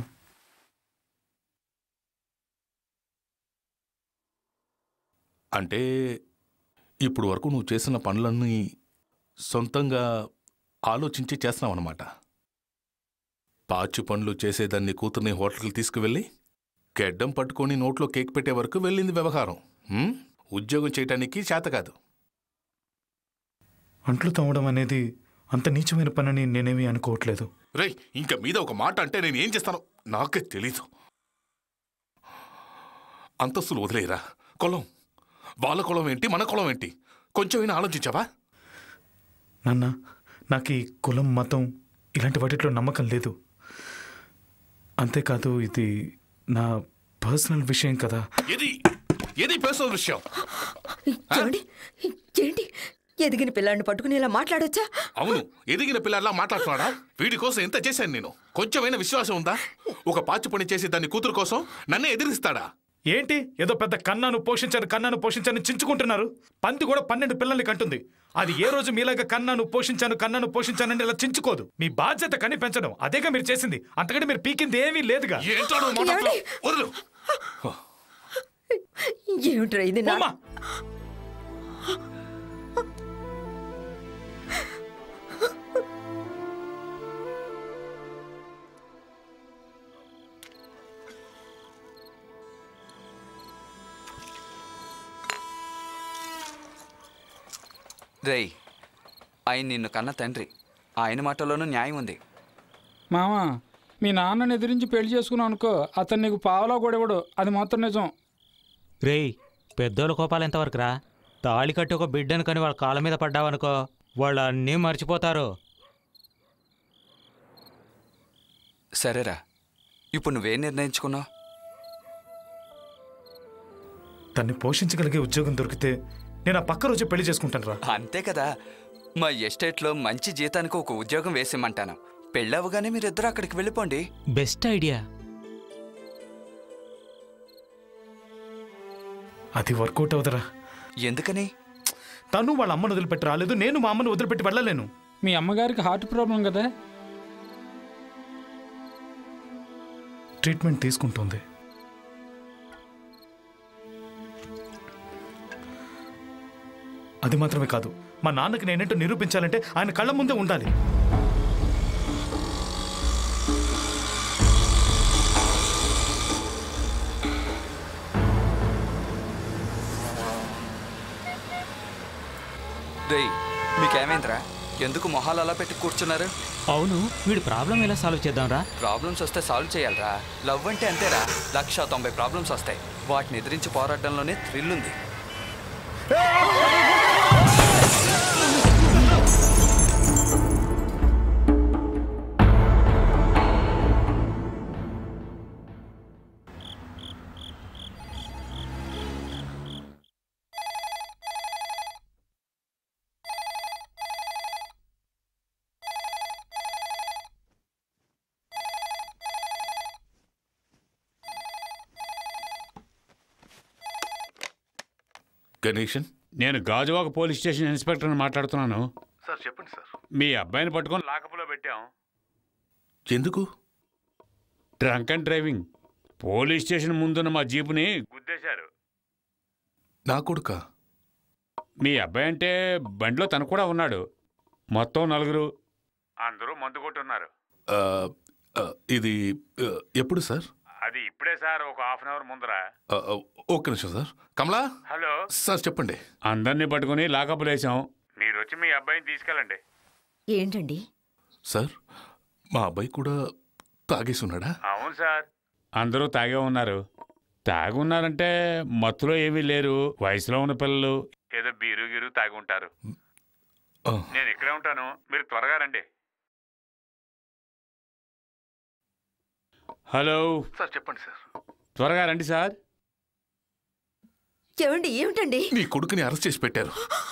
అంటే ఇప్పుడు వరకు నువ్వు చేసిన పనులన్నీ సొంతంగా ఆలోచించి చేస్తున్నావు అనమాట పాచి పనులు చేసేదాన్ని కూతుర్ని హోటల్కి తీసుకువెళ్ళి గెడ్డం పట్టుకొని నోట్లో కేక్ పెట్టే వరకు వెళ్ళింది వ్యవహారం ఉమ్? ఉద్యోగం చేయటానికి చేత కాదు అంట్లు తవ్వడం అనేది అంత నీచమైన పనని నేనేమీ అనుకోవట్లేదు రేయ్ ఇంకా మీద ఒక మాట అంటే నేను ఏం చేస్తానో నాకే తెలీదు అంతస్తులు వదిలేయరా కులం వాళ్ళ కులం ఏంటి మన కులం ఏంటి కొంచెమైనా ఆలోచించావా నాన్న నాకు ఈ కులం మతం ఇలాంటి వాటిలో నమ్మకం లేదు అంతేకాదు ఇది నా పర్సనల్ విషయం కదా ఏది ఏది పర్సనల్ విషయం చూడండి ఏంటి ఎదిగిన పిల్లాడిని పట్టుకుని ఇలా మాట్లాడొచ్చా అవును ఎదిగిన పిల్లల్లా మాట్లాడుతున్నాడా వీడి కోసం ఎంత చేశాను నేను కొంచెమైనా విశ్వాసం ఉందా ఒక పాచి పని చేసి దాని కూతురు కోసం నన్నే ఎదిరిస్తాడా ఏంటి ఏదో పెద్ద కన్నాను పోషించాను కన్నాను పోషించాను చించుకుంటున్నారు పంది కూడా పన్నెండు పిల్లల్ని కంటుంది అది ఏ రోజు మీలాగా కన్నాను పోషించాను కన్నాను పోషించానని ఇలా చించుకోదు మీ బాధ్యత కని పెంచడం అదేగా మీరు చేసింది అంతకంటే మీరు పీకింది ఏమీ లేదుగా ఏంటో నువ్వు మాట్లాడుతున్నావు? వదులు ఏమిట్రా ఇది నా రేయ్ ఆయన నిన్ను కన్న తండ్రి ఆయన మాటలోనూ న్యాయం ఉంది మామా మీ నాన్నని ఎదిరించి పెళ్లి చేసుకున్నావు అనుకో అతను నీకు పావలా కూడా ఇవ్వడు అది మాత్రం నిజం రేయ్ పెద్దోళ్ళ కోపాలు ఎంతవరకు రా తాళి కట్టి ఒక బిడ్డను కని వాళ్ళ కాళ్ళ మీద పడ్డావనుకో వాళ్ళు అన్నీ మర్చిపోతారు సరేరా ఇప్పుడు నువ్వేం నిర్ణయించుకున్నావు తన్ని పోషించగలిగే ఉద్యోగం దొరికితే నేను ఆ పక్క రోజు పెళ్లి చేసుకుంటాను రా అంతే కదా మా ఎస్టేట్లో మంచి జీతానికి ఒక ఉద్యోగం వేసిమ్మంటాను పెళ్ళవగానే మీరిద్దరు అక్కడికి వెళ్ళిపోండి బెస్ట్ ఐడియా అది వర్కౌట్ అవుదరా ఎందుకని తను వాళ్ళ అమ్మను వదిలిపెట్టి రాలేదు నేను మా అమ్మను వదిలిపెట్టి వెళ్ళలేను మీ అమ్మగారికి హార్ట్ ప్రాబ్లం కదా ట్రీట్మెంట్ తీసుకుంటుంది అది మాత్రమే కాదు మా నాన్నకి నేనేంటో నిరూపించాలంటే ఆయన కళ్ళ ముందే ఉండాలి రేయ్ మీకేమైందిరా ఎందుకు మొహాలు అలా పెట్టి కూర్చున్నారు అవును వీడి ప్రాబ్లం ఎలా సాల్వ్ చేద్దాంరా ప్రాబ్లమ్స్ వస్తే సాల్వ్ చేయాలరా లవ్ అంటే అంతేరా లక్ష తొంభై ప్రాబ్లమ్స్ వస్తాయి వాటిని ఎదిరించి పోరాటంలోనే థ్రిల్ ఉంది గణేషన్ నేను గాజువాక పోలీస్ స్టేషన్ ఇన్స్పెక్టర్ని మాట్లాడుతున్నాను సార్ చెప్పండి సార్ మీ అబ్బాయిని పట్టుకొని లాకప్లో పెట్టాం ఎందుకు drunk and driving police station ముందున్న మా జీపుని గుద్దేశారు నా కొడుక మీ అబ్బాయి అంటే బండిలో తను కూడా ఉన్నాడు మొత్తం నలుగురు అందరూ మందు కొట్టున్నారు ఆ, ఆ, ఇది ఆ, ఎప్పుడు సార్ అది ఇప్పుడే సార్ ఒక హాఫ్ అన్ అవర్ ముందర ఆ, ఆ, ఒక్క నిమిషం సార్ కమలా హలో సార్ చెప్పండి అందరినీ పట్టుకుని లాకప్లు వేసాం మీరు వచ్చి మీ అబ్బాయిని తీసుకెళ్ళండి ఏంటండి సార్ మా అబ్బాయి కూడా తాగేసి ఉన్నాడా అవును సార్ అందరూ తాగే ఉన్నారు తాగి ఉన్నారంటే మత్తులో ఏమీ లేరు వయసులో ఉన్న పిల్లలు ఏదో బీరు గీరు తాగి ఉంటారు ఆ, నేను ఇక్కడే ఉంటాను మీరు త్వరగా రండి హలో సార్ చెప్పండి సార్ త్వరగా రండి సార్ ఏమండి ఏమిటండి నీ కొడుకుని అరెస్ట్ చేసి పెట్టారు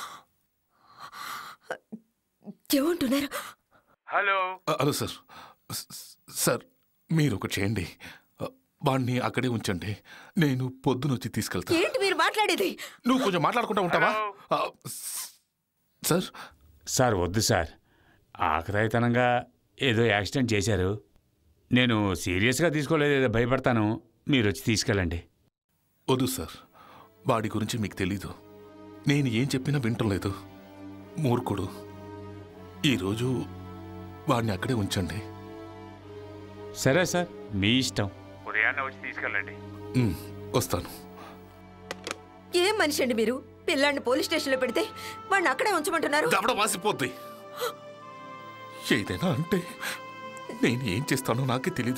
ఏమంటున్నారు హలో ఆ, హలో సార్ స- సార్ మీరు ఒకటి చేయండి ఆ, వాడిని అక్కడే ఉంచండి నేను పొద్దునొచ్చి తీసుకెళ్తాను ఏంటి మీరు మాట్లాడేది నువ్వు కొంచెం మాట్లాడుకుంటా ఉంటావా ఆ, స్- సార్ సార్ వద్దు సార్ ఆకతాయితనంగా ఏదో యాక్సిడెంట్ చేశారు నేను సీరియస్గా తీసుకోలేదు ఏదో భయపడతాను మీరు వచ్చి తీసుకెళ్ళండి వద్దు సార్ వాడి గురించి మీకు తెలీదు నేను ఏం చెప్పినా వింటలేదు మూర్ఖుడు ఈరోజు వాడిని అక్కడే ఉంచండి సరే సార్ మీ ఇష్టం ఉదయాన్నే వచ్చి తీసుకెళ్ళండి ఉమ్, వస్తాను ఏం మనిషి అండి మీరు పిల్లాడిని పోలీస్ స్టేషన్లో పెడితే వాడిని అక్కడే ఉంచమంటున్నారు దవడ వాసిపోద్ది ఏదైనా అంటే నేను ఏం చేస్తానో నాకే తెలీదు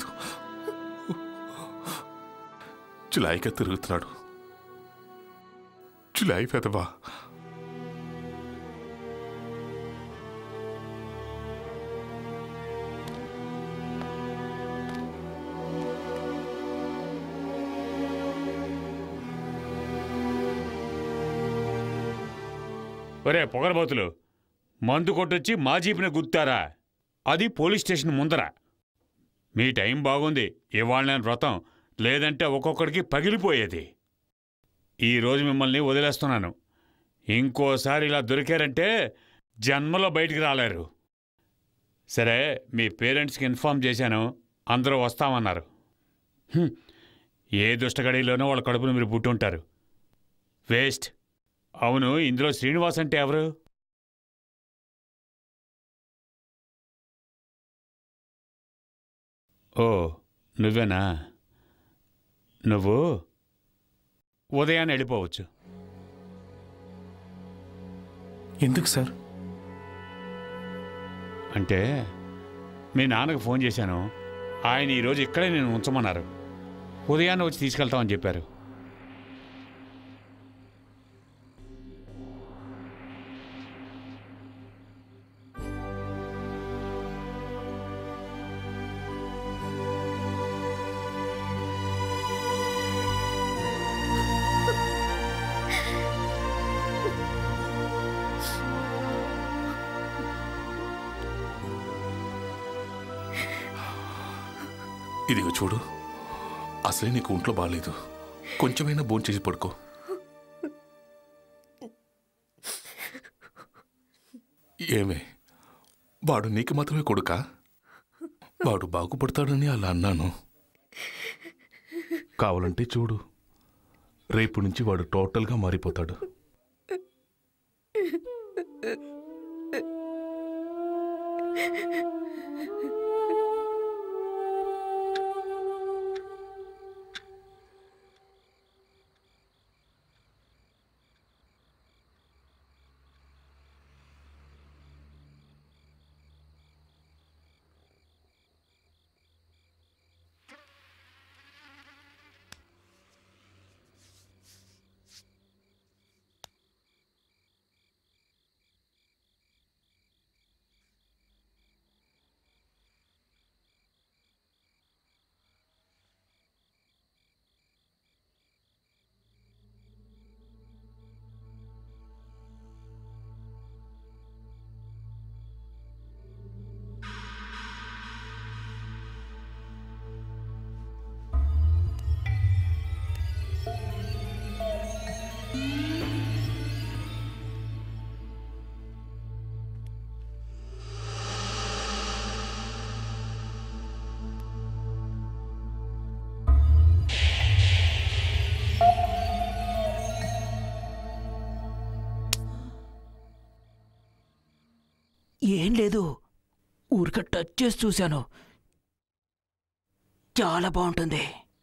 చులాయిగా తిరుగుతున్నాడు చులాయి పెదవా ఒరే పొగరబోతులు మందు కొట్టొచ్చి మా జీపుని గుర్తారా అది పోలీస్ స్టేషన్ ముందర మీ టైం బాగుంది ఇవాళ నేను వ్రతం లేదంటే ఒక్కొక్కడికి పగిలిపోయేది ఈరోజు మిమ్మల్ని వదిలేస్తున్నాను ఇంకోసారి ఇలా దొరికారంటే జన్మలో బయటికి రాలేరు సరే మీ పేరెంట్స్కి ఇన్ఫామ్ చేశాను అందరూ వస్తామన్నారు హ్మ్. ఏ దుష్టగడిలోనో వాళ్ళ కడుపును మీరు పుట్టుంటారు వేస్ట్ అవును ఇందులో శ్రీనివాస్ అంటే ఎవరు ఓ నువ్వేనా నువ్వు ఉదయాన్నే వెళ్ళిపోవచ్చు ఎందుకు సార్ అంటే మీ నాన్నకు ఫోన్ చేశాను ఆయన ఈరోజు ఇక్కడే నేను ఉంచమన్నారు ఉదయాన్నే వచ్చి తీసుకెళ్తామని చెప్పారు ఇదిగో చూడు అసలే నీకు ఒంట్లో బాగాలేదు కొంచెమైనా భోంచేసి పడుకో ఏమే వాడు నీకు మాత్రమే కొడుకా వాడు బాగుపడతాడని అలా అన్నాను కావాలంటే చూడు రేపు నుంచి వాడు టోటల్గా మారిపోతాడు ఏం లేదు ఊరిక టచ్ చేసి చూశాను చాలా బాగుంటుంది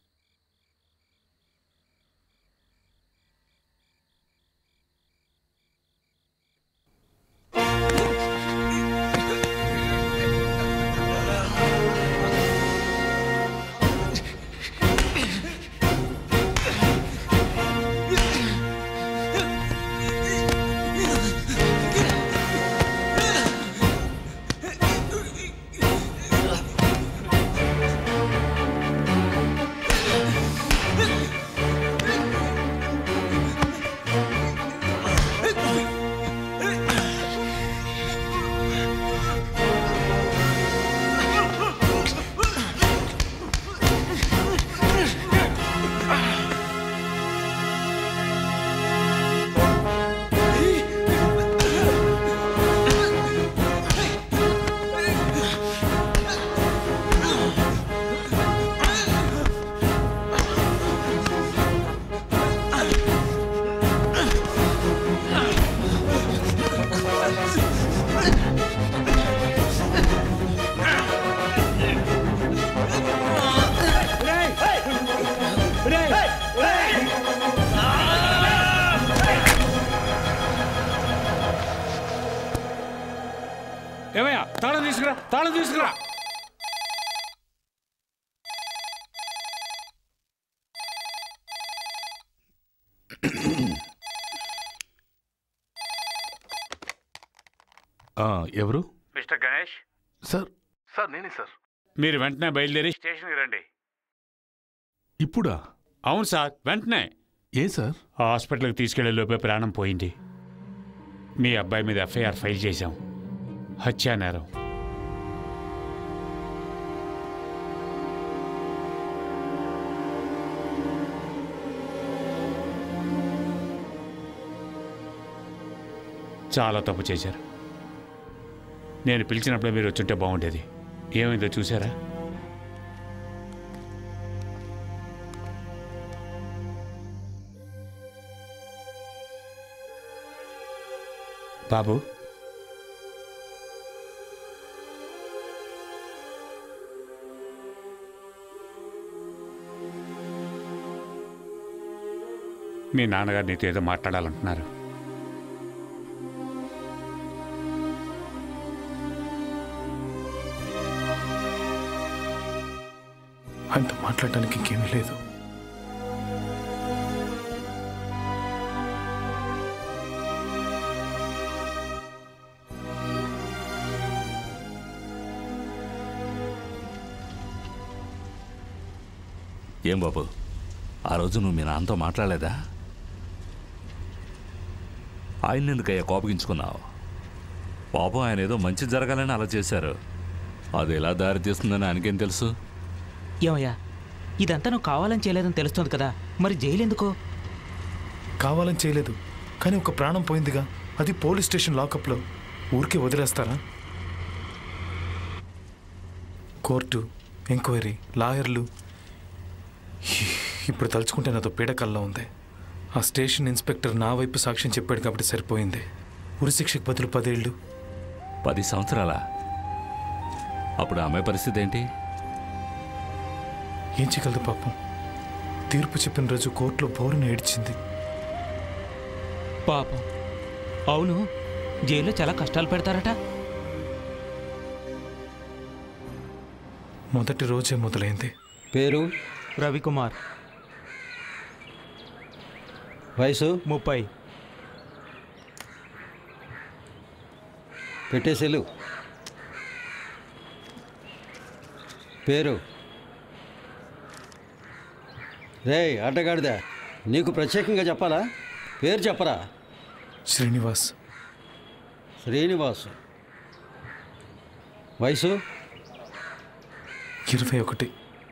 ఏమయ్యా తాళం తీసుకురా తాళం తీసుకురా ఆ, ఎవరు మిస్టర్ గణేష్ సార్ సార్ నేనే సార్ మీరు వెంటనే బయలుదేరి స్టేషన్కి రండి ఇప్పుడా అవును సార్ వెంటనే ఏ సార్ హాస్పిటల్కి తీసుకెళ్లే లోపే ప్రాణం పోయింది మీ అబ్బాయి మీద ఎఫ్ఐఆర్ ఫైల్ చేశాం హత్యా నేరం చాలా తప్పు చేశారు నేను పిలిచినప్పుడే మీరు వచ్చుంటే బాగుండేది ఏమైందో చూసారా బాబు మీ నాన్నగారు నీతో ఏదో మాట్లాడాలంటున్నారు ఆయనతో మాట్లాడడానికి ఇంకేమీ లేదు ఏం బాబు ఆ రోజు నువ్వు మీ నాన్నతో మాట్లాడలేదా ఆయన ఎందుకయ్యా కోపగించుకున్నావు పాపం ఆయన ఏదో మంచి జరగాలని అలా చేశారు అది ఎలా దారి తీస్తుందని ఆయనకేం తెలుసు ఏమయ్యా ఇదంతా నువ్వు కావాలని చేయలేదని తెలుస్తుంది కదా మరి జైలు ఎందుకో కావాలని చేయలేదు కానీ ఒక ప్రాణం పోయిందిగా అది పోలీస్ స్టేషన్ లాకప్లో ఊరికే వదిలేస్తారా కోర్టు ఎంక్వైరీ లాయర్లు ఇప్పుడు తలుచుకుంటే నాతో పీడకల్లా ఉంది ఆ స్టేషన్ ఇన్స్పెక్టర్ నా వైపు సాక్ష్యం చెప్పాడు కాబట్టి సరిపోయింది ఉరిశిక్షకు బదులు పదేళ్ళు పది సంవత్సరాల అప్పుడు ఆ అమ్మాయి పరిస్థితి ఏంటి ఏం చేయగలదు పాపం తీర్పు చెప్పిన రోజు కోర్టులో బోరున ఏడ్చింది పాపం అవును జైల్లో చాలా కష్టాలు పెడతారట మొదటి రోజే మొదలైంది పేరు రవికుమార్ వయసు ముప్పై పెట్టేసెలు పేరు రే ఆటగాడిదా నీకు ప్రత్యేకంగా చెప్పాలా పేరు చెప్పరా శ్రీనివాస్ శ్రీనివాస్ వయసు ఇరవై ఒకటి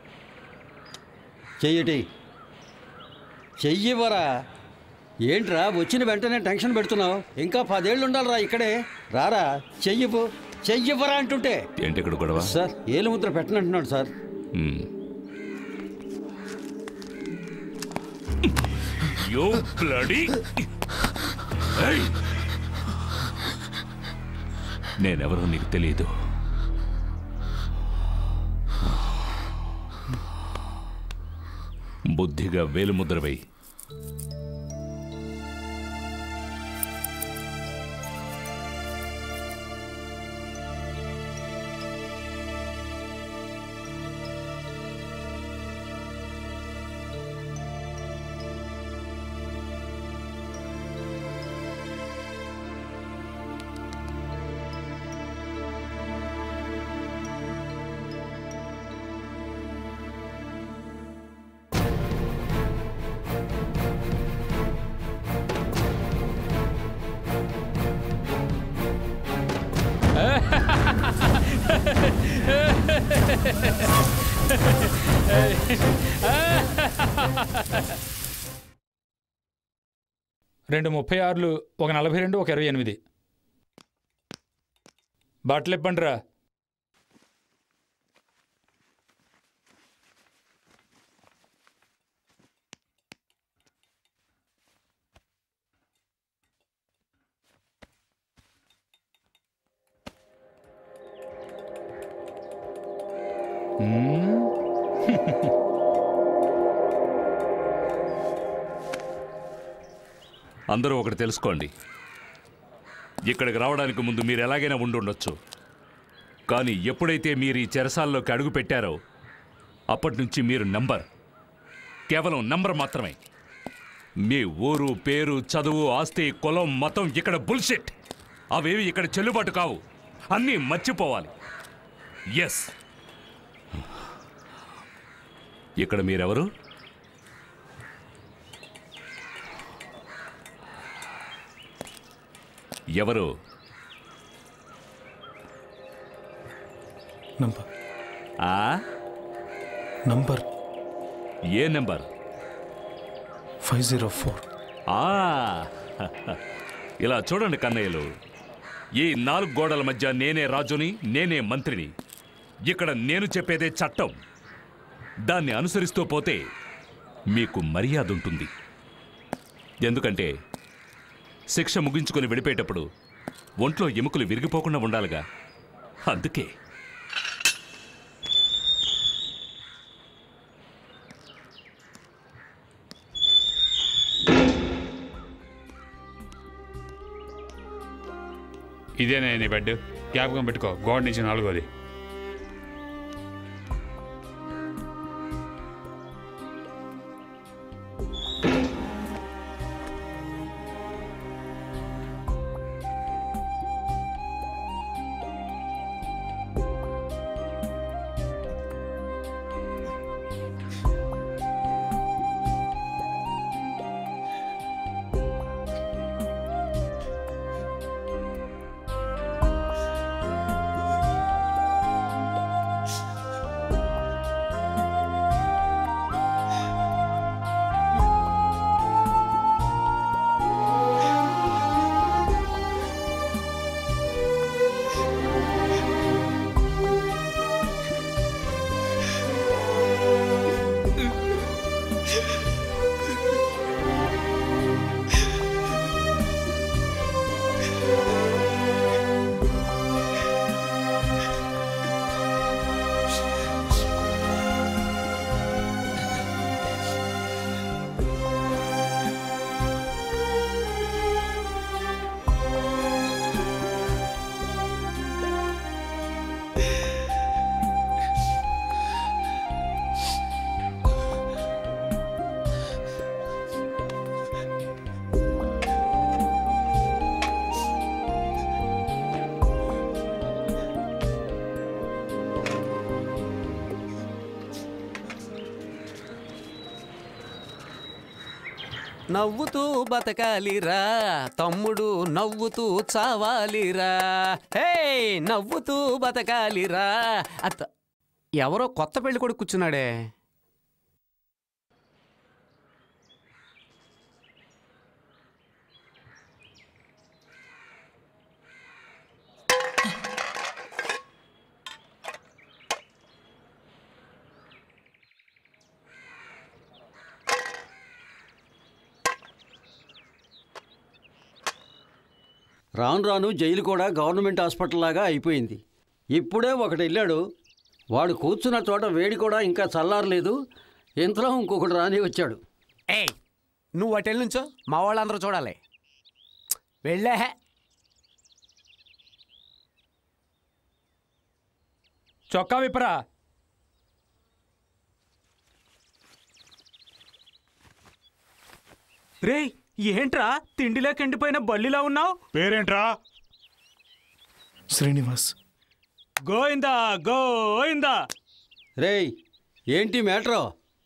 చెయ్యటి చెయ్యివరా ఏంట్రా వచ్చిన వెంటనే టెన్షన్ పెడుతున్నావు ఇంకా పదేళ్ళు ఉండాలిరా ఇక్కడే రారా చెయ్యిపు చెయ్యివ్వరా అంటుంటే ఏంటి ఇక్కడ గొడవ సార్ ఏలు ముద్ర పెట్టనంటున్నాడు సార్ మ్మ్. యో బ్లడీ ఏయ్! నేనెవరో నీకు తెలియదు బుద్ధిగా వేలుముద్ర వేయి రెండు ముప్పై ఆరులు ఒక నలభై రెండు ఒక ఇరవై ఎనిమిది బట్టలు ఇప్పండి రా అందరూ ఒకటి తెలుసుకోండి ఇక్కడికి రావడానికి ముందు మీరు ఎలాగైనా ఉండి ఉండొచ్చు కానీ ఎప్పుడైతే మీరు ఈ చెరసాల్లోకి అడుగు పెట్టారో అప్పటి నుంచి మీరు నంబర్ కేవలం నంబర్ మాత్రమే మీ ఊరు పేరు చదువు ఆస్తి కులం మతం ఇక్కడ బుల్షిట్ అవేవి ఇక్కడ చెల్లుబాటు కావు అన్నీ మర్చిపోవాలి ఎస్ ఇక్కడ మీరెవరు ఎవరు నంబర్ ఆ నంబర్ ఏ నెంబర్ ఫైవ్ జీరో ఫోర్ ఆ ఇలా చూడండి కన్నయ్యలు ఈ నాలుగు గోడల మధ్య నేనే రాజుని నేనే మంత్రిని ఇక్కడ నేను చెప్పేదే చట్టం దాన్ని అనుసరిస్తూ పోతే మీకు మర్యాద ఉంటుంది ఎందుకంటే శిక్ష ముగించుకొని విడిపోయేటప్పుడు ఒంట్లో ఎముకలు విరిగిపోకుండా ఉండాలిగా అందుకే ఇదేనా నీ బెడ్ జ్ఞాపకం పెట్టుకో గోడ నుంచి నాలుగోది నవ్వుతూ బతకాలిరా తమ్ముడు నవ్వుతూ చావాలిరా హే నవ్వుతూ బతకాలిరా అత్త ఎవరో కొత్త పెళ్లి కొడుకు కూర్చున్నాడే రాను రాను జైలు కూడా గవర్నమెంట్ హాస్పిటల్ లాగా అయిపోయింది ఇప్పుడే ఒకటి వెళ్ళాడు వాడు కూర్చున్న చోట వేడి కూడా ఇంకా చల్లారలేదు ఇంతలో ఇంకొకటి రాని వచ్చాడు ఏయ్ నువ్వు అటెల్ నుంచో మా వాళ్ళందరూ చూడాలి వెళ్ళే చొక్కా విప్పరా రే ఏంట్రా తిండిలోకి ఎండిపోయిన బల్లిలా ఉన్నావు పేరేంట్రా శ్రీనివాస్ గోయిందా గోయిందా రేయ్ ఏంటి మ్యాటరో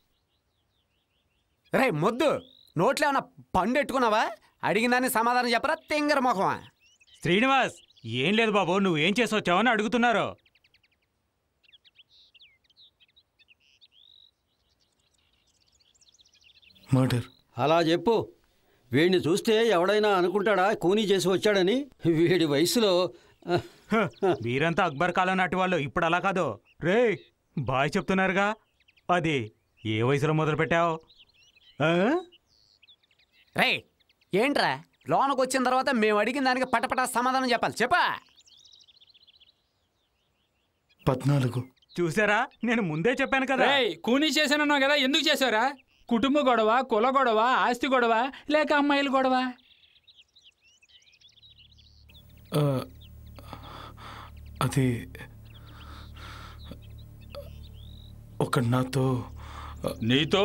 రే మొద్దు నోట్లో ఏమన్నా పండు ఎట్టుకున్నావా అడిగిన దాన్ని సమాధానం చెప్పరా తింగర మొఖమా శ్రీనివాస్ ఏం లేదు బాబు నువ్వేం చేసి వచ్చావని అడుగుతున్నారు మర్డర్ అలా చెప్పు వీడిని చూస్తే ఎవడైనా అనుకుంటాడా కూనీ చేసి వచ్చాడని వీడి వయసులో హ, మీరంతా అక్బర్ కాలం నాటి వాళ్ళు ఇప్పుడు అలా కాదు రే బాయ్ చెప్తున్నారుగా అది ఏ వయసులో మొదలు పెట్టావు రే ఏంట్రా లోనకు వచ్చిన తర్వాత మేము అడిగిన దానికి పటపట సమాధానం చెప్పాలి చెప్పా పద్నాలుగు చూసారా నేను ముందే చెప్పాను కదా రేయ్ కూనీ చేశానన్నావు కదా ఎందుకు చేశారా కుటుంబ గొడవ కుల గొడవ ఆస్తి గొడవ లేక అమ్మాయిల గొడవ ఆ, అది ఒక నాతో నీతో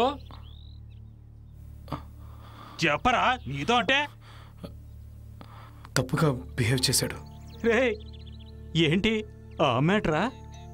చెప్పరా నీతో అంటే తప్పుగా బిహేవ్ చేశాడు రే ఏంటి ఆ మ్యాటరా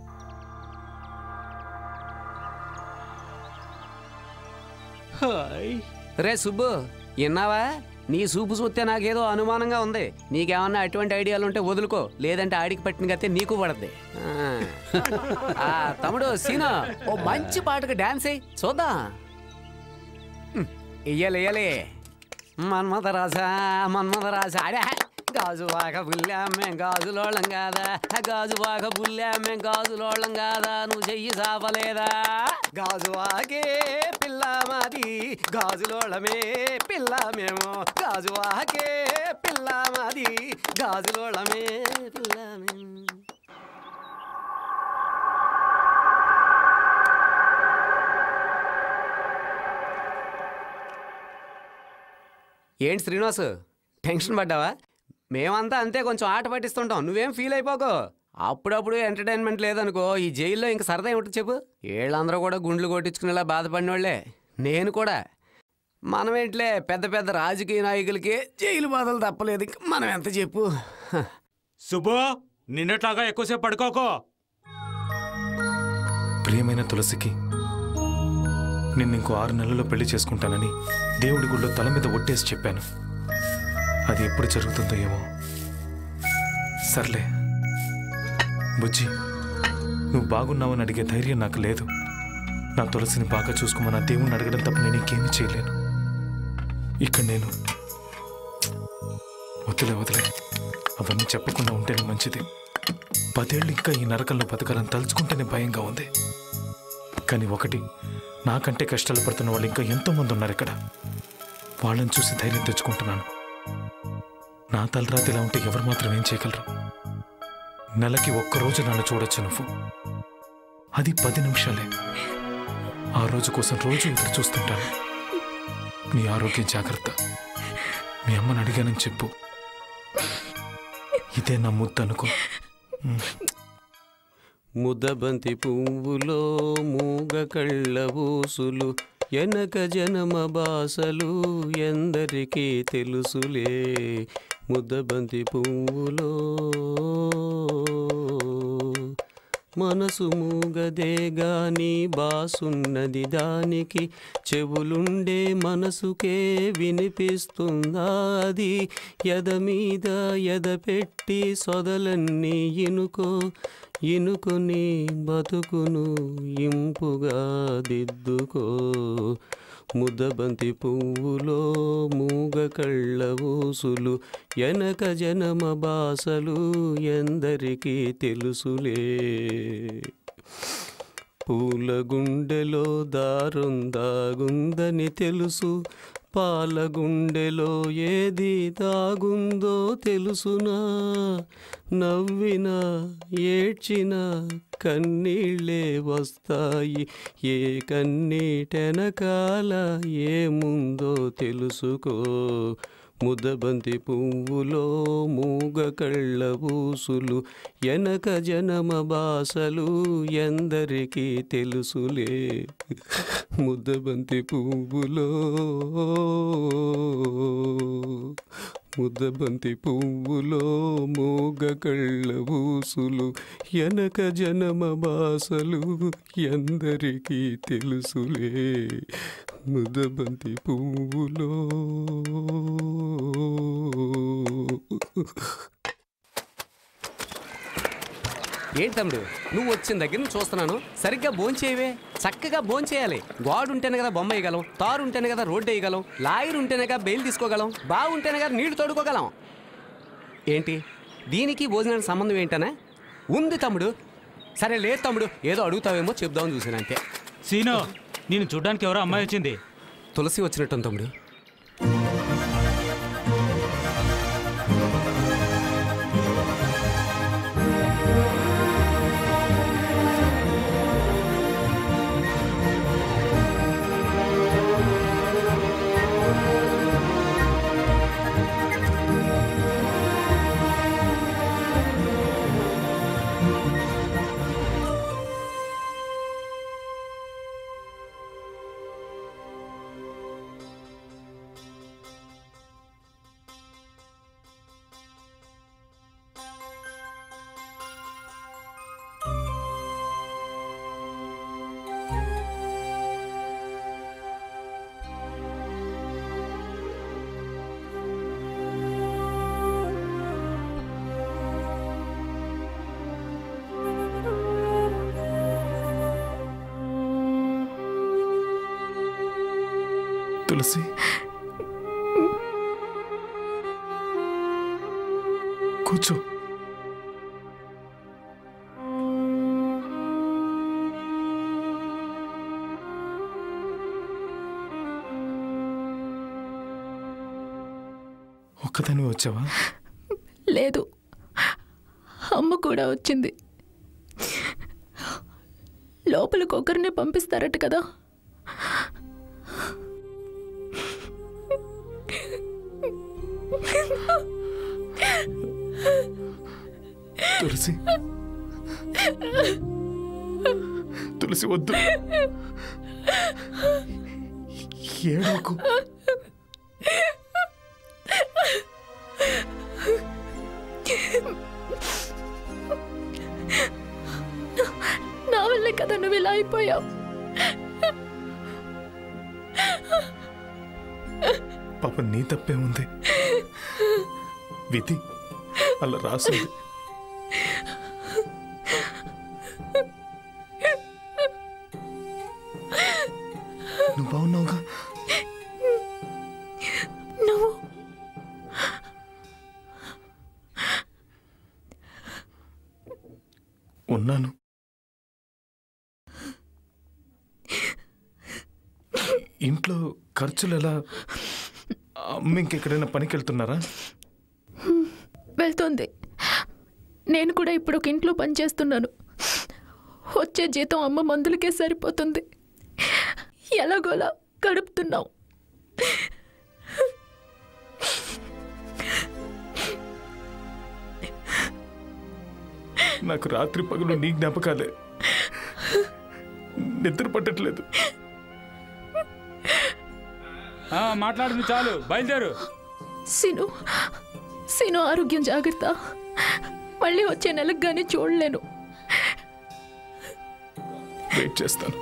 హాయ్ రే సుబ్బు విన్నావా నీ సూపు చూస్తే నాకేదో అనుమానంగా ఉంది నీకేమన్నా అటువంటి ఐడియాలు ఉంటే వదులుకో లేదంటే ఆడికి పట్టిన గతే నీకు పడద్ది ఆ, తమ్ముడు సీనా ఓ మంచి పాటకు డాన్స్ అయ్యి చూద్దాం హ్మ్, ఇయ్యాలి ఇయ్యాలి మన్మథ రాజా మన్మథ రాజా అడే గాజు బాగా బుల్లామే గాజులోళ్ళం కాదా గాజు బాగా బుల్లామే గాజులోళ్ళం కాదా నువ్వు చెయ్యి సాపలేదా గాజు వాగే పిల్ల మాది గాజులోళ్ళమే పిల్ల మేము గాజు వాగే పిల్ల మాది గాజులోళ్ళమే పిల్ల మేము ఏంటి శ్రీనివాసు టెన్షన్ పడ్డావా మేమంతా అంతే కొంచెం ఆట పట్టిస్తుంటాం నువ్వేం ఫీల్ అయిపోకో అప్పుడప్పుడు ఎంటర్టైన్మెంట్ లేదనుకో ఈ జైల్లో ఇంక సరదా ఏమిటి చెప్పు వీళ్ళందరూ కూడా గుండ్లు కొట్టించుకునేలా బాధపడిన వాళ్ళే నేను కూడా మనం ఏంట్లే పెద్ద పెద్ద రాజకీయ నాయకులకి జైలు బాధలు తప్పలేదు ఇంక మనం ఎంత చెప్పు హ. సుబ్బు నిన్నట్లాగా ఎక్కువసేపు పడుకోకో ప్రియమైన తులసికి నిన్ను ఇంకో ఆరు నెలల్లో పెళ్లి చేసుకుంటానని దేవుడి గుళ్ళో తల మీద ఒట్టేసి చెప్పాను అది ఎప్పుడు జరుగుతుందో ఏమో సర్లే బుజ్జి నువ్వు బాగున్నావని అడిగే ధైర్యం నాకు లేదు నా తులసిని బాగా చూసుకోమని ఆ దేవుణ్ణి అడగడం తప్ప నేను ఇంకేమీ చేయలేను ఇక్కడ నేను వదిలే వదిలే అవన్నీ చెప్పకుండా ఉంటేనే మంచిది పదేళ్ళు ఇంకా ఈ నరకంలో బతకాలని తలుచుకుంటేనే భయంగా ఉంది కానీ ఒకటి నాకంటే కష్టాలు పడుతున్న వాళ్ళు ఇంకా ఎంతో మంది ఉన్నారు ఇక్కడ వాళ్ళని చూసి ధైర్యం తెచ్చుకుంటున్నాను నా తలరాతి ఇలా ఉంటే ఎవరు మాత్రం ఏం చేయగలరు నెలకి ఒక్కరోజు నన్ను చూడొచ్చు నువ్వు అది పది నిమిషాలే ఆ రోజు కోసం రోజు ఎదురు చూస్తుంటాను నీ ఆరోగ్యం జాగ్రత్త మీ అమ్మని అడిగానని చెప్పు ఇదే నా ముద్దు అనుకో ముద్దబంతి పువ్వులో మూగ కళ్ళ ఊసులు ఎనక జనమ బాసలు ఎందరికీ తెలుసులే ముద్దబంతి పువ్వులో మనసు మూగదే గాని బాసున్నది దానికి చెవులుండే మనసుకే వినిపిస్తుందా అది ఎద మీద ఎద పెట్టి సొదలన్నీ ఇనుకో ఇనుకొని బతుకును ఇంపుగా దిద్దుకో ముద్దబంతి పువ్వులో మూగ కళ్ళ ఊసులు ఎనక జనమ బాసలు ఎందరికీ తెలుసులే పూల గుండెలో దారుందాగుందని తెలుసు పాలగుండెలో ఏది దాగుందో తెలుసునా నవ్విన ఏడ్చిన కన్నీళ్ళే వస్తాయి ఏ కన్నీటెనకాల ఏముందో తెలుసుకో ముదబంతి పువ్వులో మూగ కళ్ళ ఊసులు ఎనక జనమ బాసలు ఎందరికీ తెలుసులే ముద్దబంతి పువ్వులో ముద్దబంతి పువ్వులో మూగ కళ్ళ ఊసులు ఎనక జనమ బాసలు ఎందరికీ తెలుసులే ముద్దబంతి పువ్వులో ఏంటి తమ్ముడు నువ్వు వచ్చిన దగ్గర నుంచి చూస్తున్నాను సరిగ్గా భోంచేయవే చక్కగా భోంచేయాలి గోడు ఉంటేనే కదా బొమ్మ వేయగలం తారు ఉంటేనే కదా రోడ్డు వేయగలం లాయర్ ఉంటేనే కదా బెయిల్ తీసుకోగలం బాగుంటేనే కదా నీళ్లు తోడుకోగలం ఏంటి దీనికి భోజనానికి సంబంధం ఏంటనే ఉంది తమ్ముడు సరే లేదు తమ్ముడు ఏదో అడుగుతావేమో చెప్దామని చూసాను అంతే సీను నేను చూడ్డానికి ఎవరో అమ్మాయి వచ్చింది తులసి వచ్చినట్టు తమ్ముడు తులసి కూర్చో ఒక్కదాని వచ్చావా లేదు అమ్మ కూడా వచ్చింది లోపలికి ఒకరిని పంపిస్తారట కదా తులసి తులసి వద్దు ఏడోకు నా వల్లే కదా నువ్వు ఇలా అయిపోయావు పాప నీ తప్పే ఉంది విధి అలా రాసింది నువ్వు బాగున్నావుగా నువ్వు ఉన్నాను ఇంట్లో ఖర్చులు ఎలా అమ్మ ఇంకెక్కడైనా పనికి వెళ్తున్నారా వెళ్తోంది నేను కూడా ఇప్పుడు ఒక ఇంట్లో పనిచేస్తున్నాను వచ్చే జీతం అమ్మ మందులకే సరిపోతుంది ఎలాగోలా గడుపుతున్నాం నాకు రాత్రి పగలు నీ జ్ఞాపకాలే నిద్ర పట్టట్లేదు ఆ, మాట్లాడింది చాలు బయలుదేరు సిను సిను ఆరోగ్యం జాగ్రత్త మళ్ళీ వచ్చే నెలకు కానీ చూడలేను వెయిట్ చేస్తాను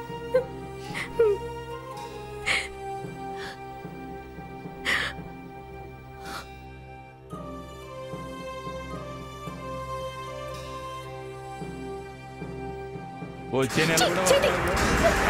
వచ్చే నెల కూడా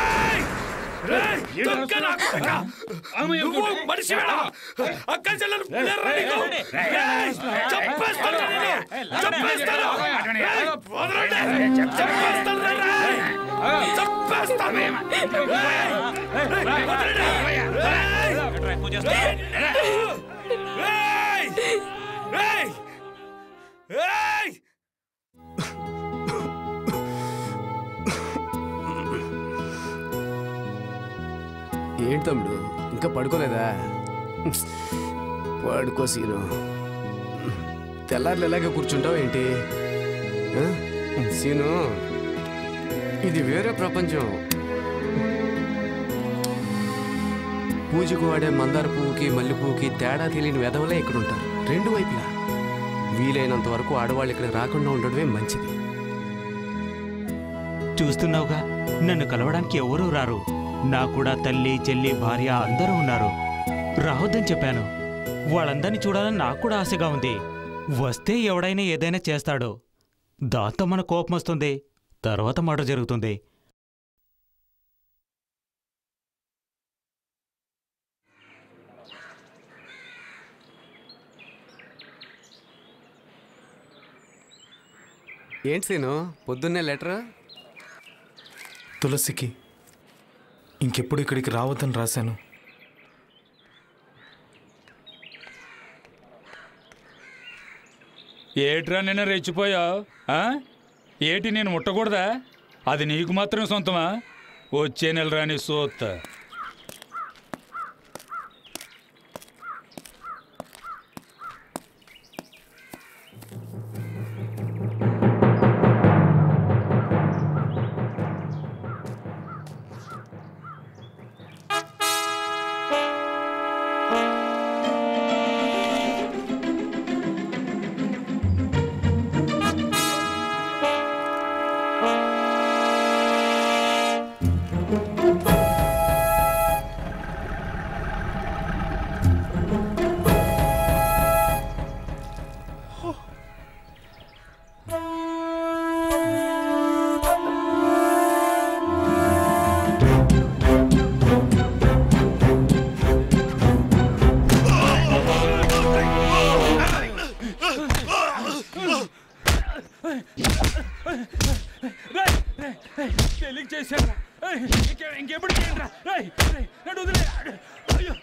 నువ్వు మనిషివేనా? అక్క చెల్లెలు పిల్లర్రా నీకు? రేయ్, చంపేస్తాను నిన్ను. చంపేస్తాను. రేయ్, వదలండి. చంపేస్తాను రా, రేయ్. చంపేస్తాను. రేయ్, రేయ్, వదలండి. రేయ్, ఏంటి తమ్ముడు ఇంకా పడుకోలేదా పడుకో సీను తెల్లారులు ఎలాగే కూర్చుంటావు ఏంటి ఆ? సీను ఇది వేరే ప్రపంచం పూజకు వాడే మందార పువ్వుకి మల్లె పువ్వుకి తేడా తెలియని వెధవలే ఇక్కడ ఉంటారు రెండు వైపులా వీలైనంత వరకు ఆడవాళ్ళు ఇక్కడ రాకుండా ఉండడమే మంచిది చూస్తున్నావుగా నన్ను కలవడానికి ఎవరూ రారు నా కూడా తల్లి చెల్లి భార్య అందరూ ఉన్నారు రావద్దని చెప్పాను వాళ్ళందరినీ చూడాలని నాకు కూడా ఆశగా ఉంది వస్తే ఎవడైనా ఏదైనా చేస్తాడు దాంతో మన కోపం వస్తుంది తర్వాత మాట జరుగుతుంది ఏంటి సీను పొద్దున్నే లెటర్ తులసికి ఇంకెప్పుడు ఇక్కడికి రావద్దని రాశాను ఏట్రా నిన్న రెచ్చిపోయావు ఏటి నేను ముట్టకూడదా అది నీకు మాత్రం సొంతమా వచ్చే నెల రాని సోత్త తెలియక చేశాను ఇంకెప్పుడు చేయండి నన్ను వదిలే అయ్యో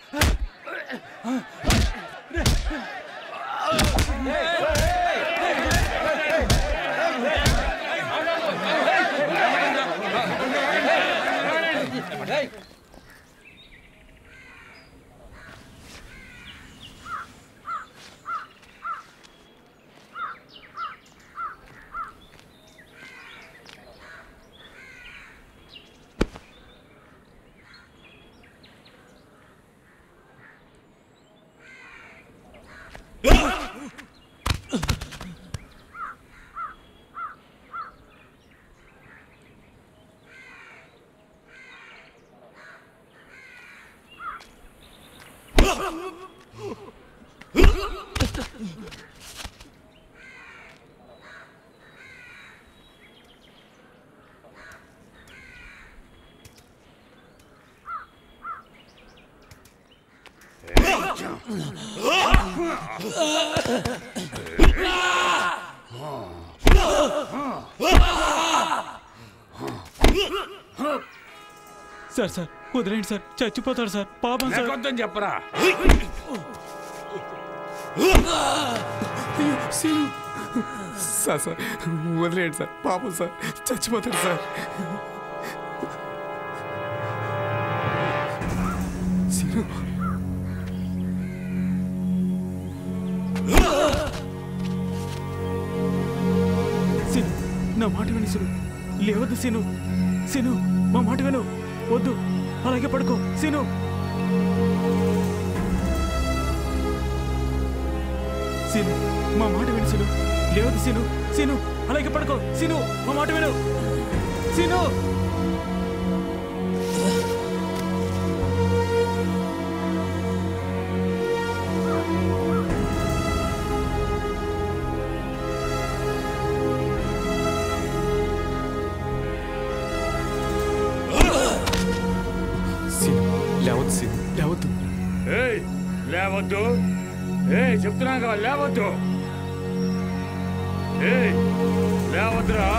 సార్ సార్ వదిలేండి సార్ చచ్చిపోతాడు సార్ పాపం సార్ లేకొద్దని చెప్పరా సార్ సార్ వదిలేయండి సార్ పాపం సార్ చచ్చిపోతాడు సార్ సీను సిను నా మాట విను సిను లేవద్దు సిను సిను మా మాట విను వద్దు అలాగే పడుకో సిను సిను మా మాట విను సిను లేవద్దు సిను సిను అలాగే పడుకో సిను మా మాట విను సిను సీను లేవద్దు సీను లేవద్దు ఏయ్ లేవద్దు ఏయ్ చెప్తున్నా కదా లేవద్దు ఏయ్ లేవద్దురా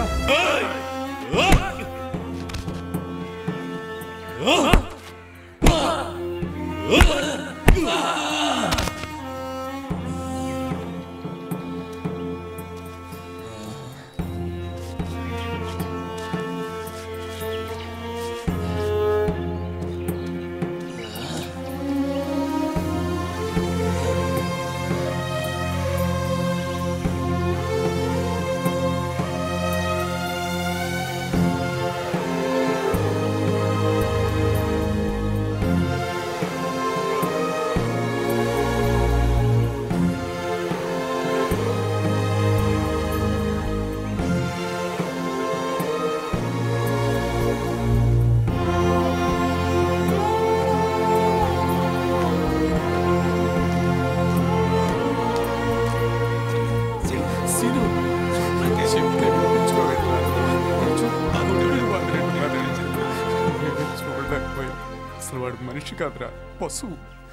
అసలు వాడు మనిషి కాదురా పశువు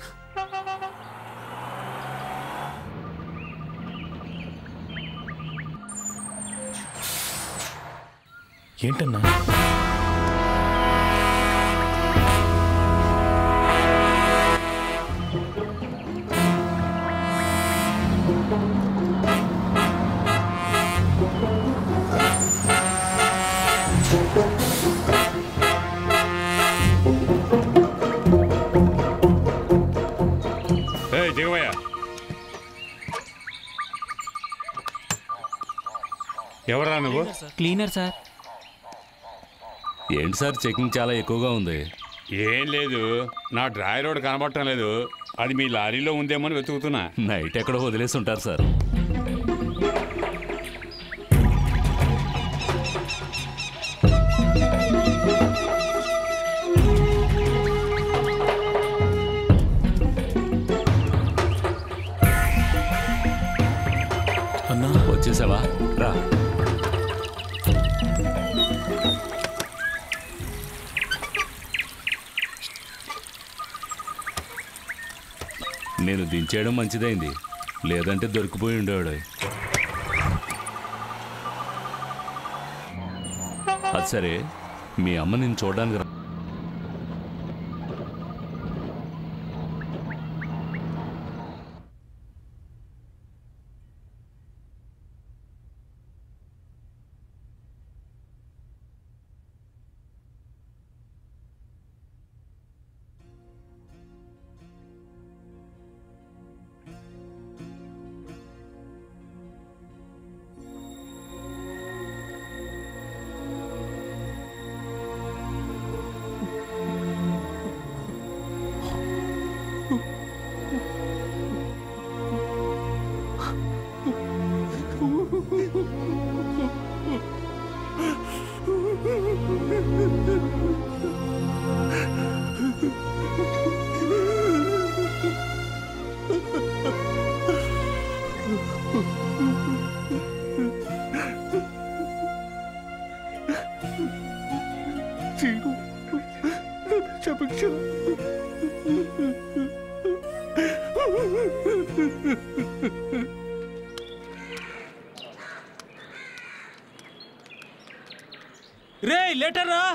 ఏంటన్నా ఏ దిగవయ్యా ఎవరా నువ్వు క్లీనర్ సార్ ఏంటి సార్ చెకింగ్ చాలా ఎక్కువగా ఉంది ఏం లేదు నా డ్రాయర్ ఒకటి కనబడటం లేదు అది మీ లారీలో ఉందేమో అని వెతుకుతున్నా నైట్ ఎక్కడో వదిలేసి ఉంటారు సార్ అన్నా వచ్చేసావా రా నేను దించేయడం మంచిదైంది లేదంటే దొరికిపోయి ఉండేవాడు అది సరే మీ అమ్మ నేను చూడడానికి రా చీను క్షమించు రే లెటర్ రా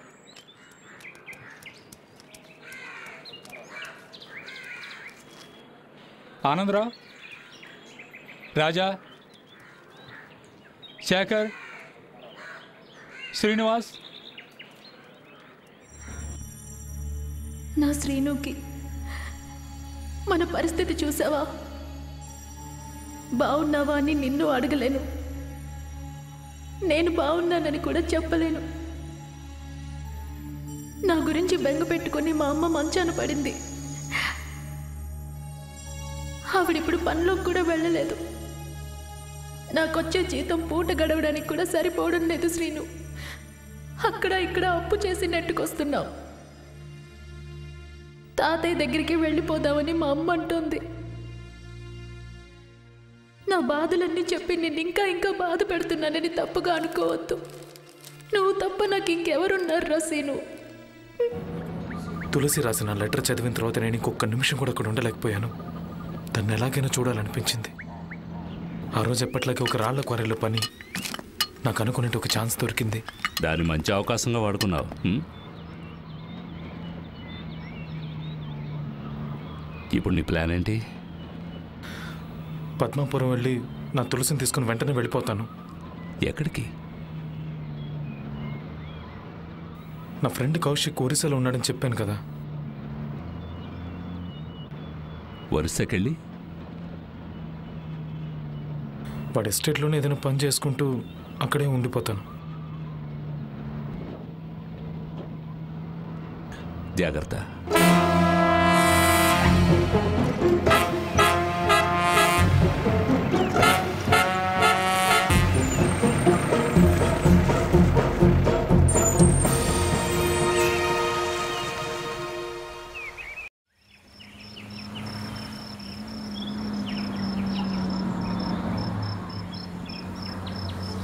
ఆనందరావు రాజా శేఖర్ శ్రీనివాస్ నా శ్రీనుకి మన పరిస్థితి చూసావా బాగున్నావా అని నిన్ను అడగలేను నేను బాగున్నానని కూడా చెప్పలేను నా గురించి బెంగ పెట్టుకుని మా అమ్మ మంచాన పడింది ఆవిడిప్పుడు పనిలోకి కూడా వెళ్ళలేదు నాకొచ్చే జీతం పూట గడవడానికి కూడా సరిపోవడం లేదు శ్రీను అక్కడ ఇక్కడ అప్పు చేసి నెట్టుకొస్తున్నావు తాతయ్య దగ్గరికి వెళ్ళిపోదామని మా అమ్మ అంటోంది నా బాధలన్నీ చెప్పి నేను ఇంకా ఇంకా బాధ పెడుతున్నానని తప్పుగా అనుకోవద్దు నువ్వు తప్ప నాకు ఇంకెవరున్నారు రసీను తులసి రాసిన లెటర్ చదివిన తర్వాత నేను ఇంకొక నిమిషం కూడా అక్కడ ఉండలేకపోయాను తను ఎలాగైనా చూడాలనిపించింది ఆ రోజు ఎప్పట్లాగే ఒక రాళ్ల క్వారీలో పని నాకు అనుకునేట్టు ఒక ఛాన్స్ దొరికింది దాన్ని మంచి అవకాశంగా వాడుకున్నావు హ్మ్? ఇప్పుడు నీ ప్లాన్ ఏంటి పద్మాపురం వెళ్ళి నా తులసిని తీసుకుని వెంటనే వెళ్ళిపోతాను ఎక్కడికి నా ఫ్రెండ్ కౌశిక్ ఒరిస్సాలో ఉన్నాడని చెప్పాను కదా వరుసకెళ్ళి వాడి ఎస్టేట్లోనే ఏదైనా పని చేసుకుంటూ అక్కడే ఉండిపోతాను జాగ్రత్త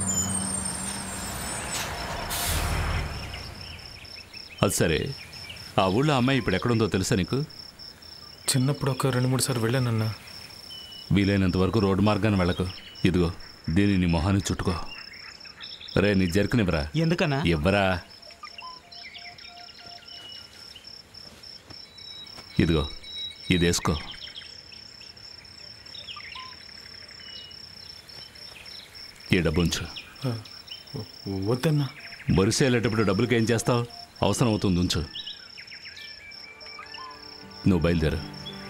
అది సరే ఆ ఊళ్ళో అమ్మాయి ఇప్పుడు ఎక్కడుందో తెలుసా నీకు చిన్నప్పుడు ఒక రెండు మూడు సార్లు వెళ్ళానన్నా వీలైనంత వరకు రోడ్డు మార్గాన్ని వెళ్ళకు ఇదిగో దీన్ని నీ మొహాన్ని చుట్టుకో రే నీ జరుకునివ్వరా ఎందుకన్నా ఇవ్వరా ఇదిగో ఇది వేసుకో ఈ డబ్బు ఉంచు ఆ, వద్దన్నా బొరిసే వెళ్ళేటప్పుడు డబ్బులకి ఏం చేస్తావు అవసరం అవుతుంది ఉంచు నువ్వు బయలుదేరు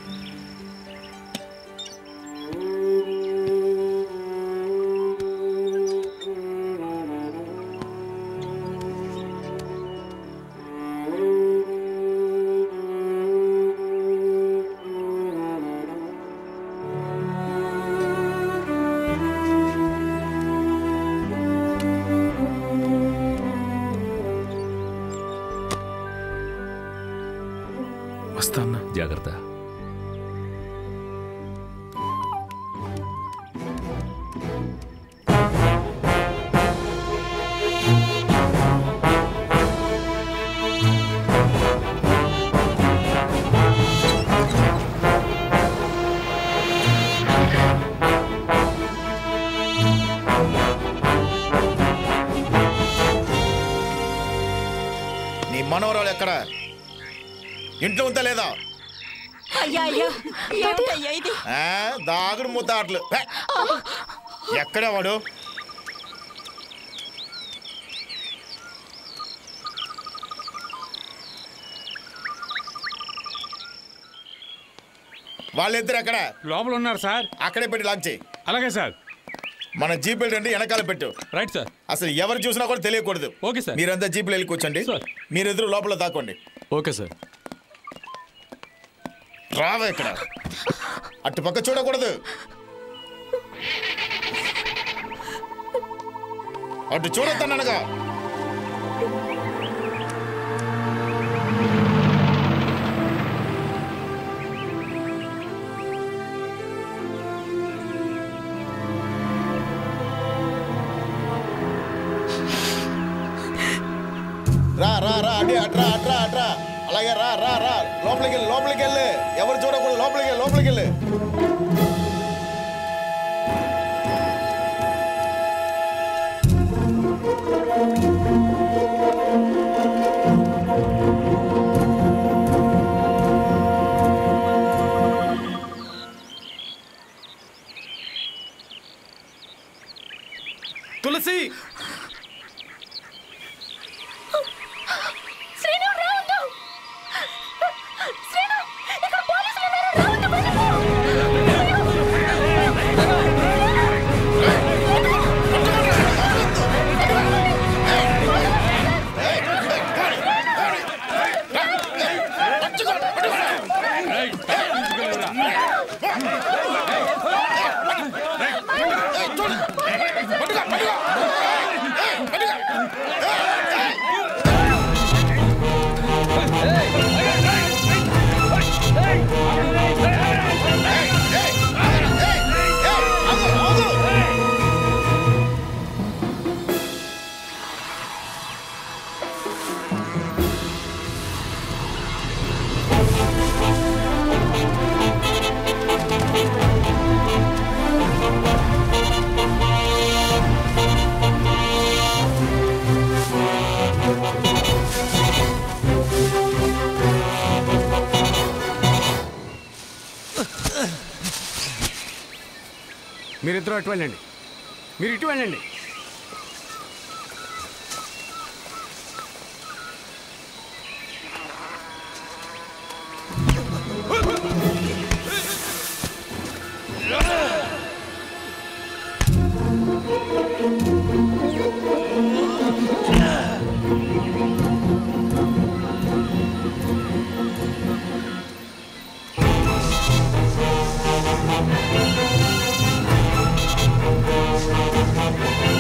వస్తా అన్నా జాగ్రత్త నీ మనవరాలు ఎక్కడ ఇంట్లో ఉందా లేదా అయ్యా అయ్యా ఏమిటయ్యా ఇది ఆ, దాగుడు ముద్దాట్లు హే! ఎక్కడే వాడు వాళ్ళిద్దరు ఎక్కడ లోపల ఉన్నారు సార్ అక్కడే పెట్టి లాక్ చేయి అలాగే సార్ మన జీప్ ఏంటంటే వెనకాల పెట్టు రైట్ సార్ అసలు ఎవరు చూసినా కూడా తెలియకూడదు ఓకే సార్ మీరంతా జీపులో వెళ్ళి కూర్చోండి మీరిద్దరు లోపల దాక్కోండి ఓకే సార్ రావా ఇక్కడ అటు పక్క చూడకూడదు అటు చూడొద్దనగా రా రా రా అడి అట్రా అట్రా అట్రా అలాగే రా రా రా లోపలికి వెళ్ళి లోపలికి వెళ్ళి ఎవరు చూడకూడదు లోపలికి వెళ్ళి లోపలికి వెళ్ళి తులసి శ్రీను రావద్దు శ్రీను ఇక్కడ పోలీసులు ఉన్నారు రావద్దు మీరిద్దరూ అటు వెళ్ళండి మీరు ఇటు వెళ్ళండి శ్రీను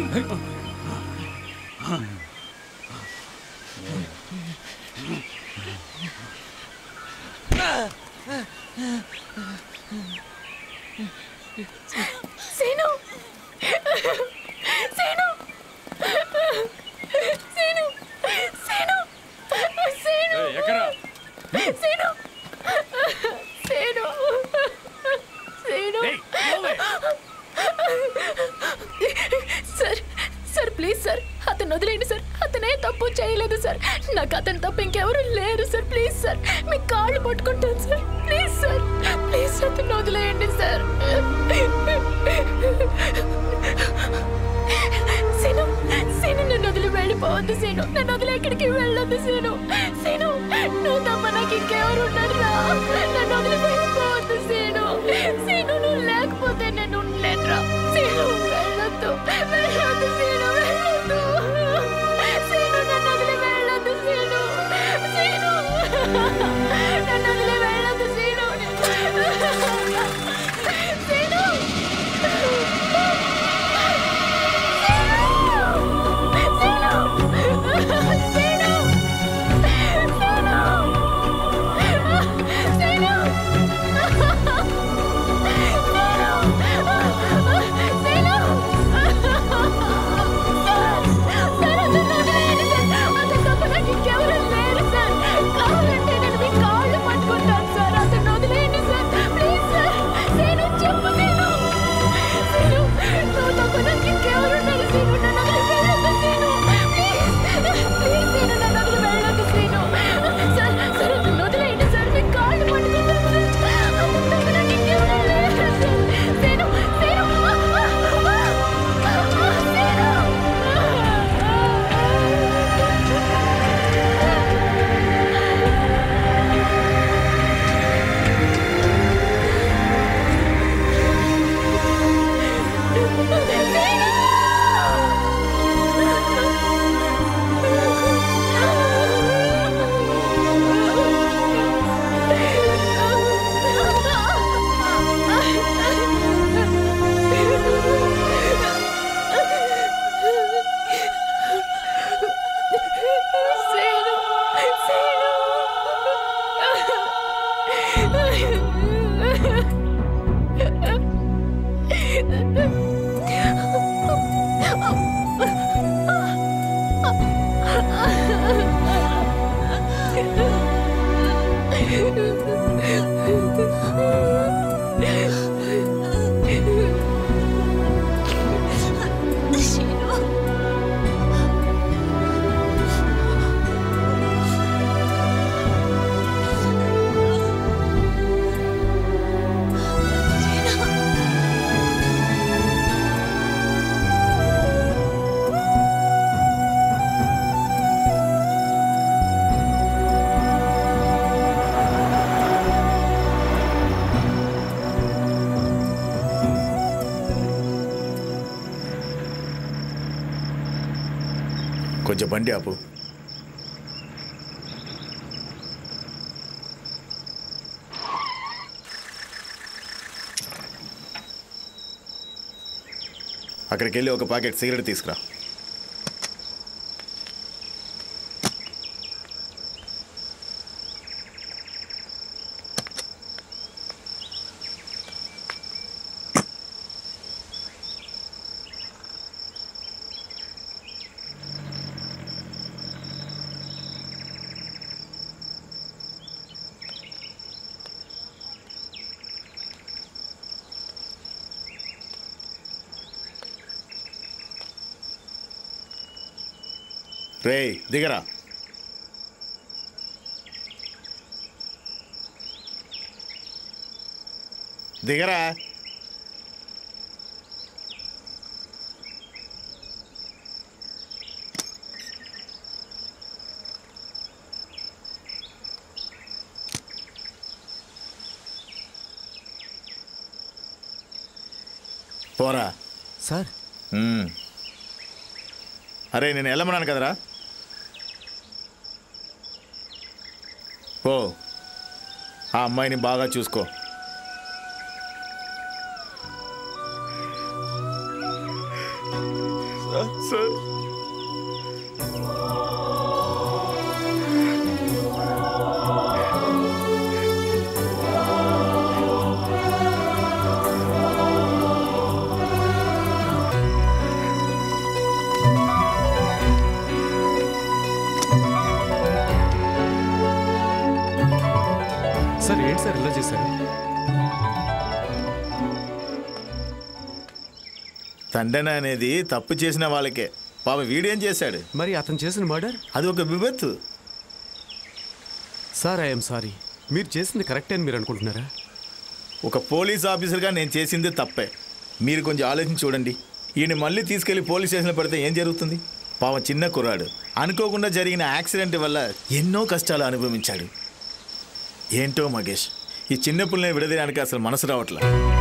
సీను సీను సీను సీను సీను ఎక్కడా Seenu Seenu Seenu sir sir please sir అతను వదిలేయండి సార్ అతనే తప్పు చేయలేదు సార్ నాకు అతను తప్ప ఇంకెవరు లేరు సార్ ప్లీజ్ సార్ మీ కాళ్ళు పట్టుకుంటాను సార్ ప్లీజ్ సార్ ప్లీజ్ అతను వదిలేయండి సార్ సీను సీను నన్ను వదిలి వెళ్ళిపోవద్దు సీను నన్ను వదిలి ఎక్కడికి వెళ్ళొద్దు సీను సీను నువ్వు తప్ప నాకు ఇంకెవరు ఉన్నారా నన్ను వదిలి వెళ్ళిపోవద్దు సీను సీను నువ్వు లేకపోతే నేను ఉండలేనురా సీను వెళ్ళొద్దు వెళ్ళొద్దు సీను వెళ్ళొద్దు సీను నన్ను వదిలి వెళ్ళొద్దు సీను సీను నన్ను వదిలి వెళ్ళొద్దు సీను సీను కొంచెం బండి ఆపు అక్కడికి వెళ్ళి ఒక ప్యాకెట్ సిగరెట్ తీసుకురా రేయ్ దిగరా దిగరా పోరా సార్ మ్మ్. అరే నేను వెళ్ళమన్నాను కదరా ఓ ఆ అమ్మాయిని బాగా చూసుకో కదా సార్ సార్ ఏంటి సార్ ఇలా చేశారు తండ్రి అనేది తప్పు చేసిన వాళ్ళకే పాప వీడేం చేశాడు మరి అతను చేసిన మర్డర్ అది ఒక విపత్తు సార్ ఐఎమ్ సారీ మీరు చేసింది కరెక్టే అని మీరు అనుకుంటున్నారా ఒక పోలీస్ ఆఫీసర్గా నేను చేసింది తప్పే మీరు కొంచెం ఆలోచించి చూడండి ఈయన మళ్ళీ తీసుకెళ్లి పోలీస్ స్టేషన్లో పెడితే ఏం జరుగుతుంది పాపం చిన్న కుర్రాడు అనుకోకుండా జరిగిన యాక్సిడెంట్ వల్ల ఎన్నో కష్టాలు అనుభవించాడు ఏంటో మగేష్ ఈ చిన్న పిల్లని విడదీయడానికి అసలు మనసు రావట్లే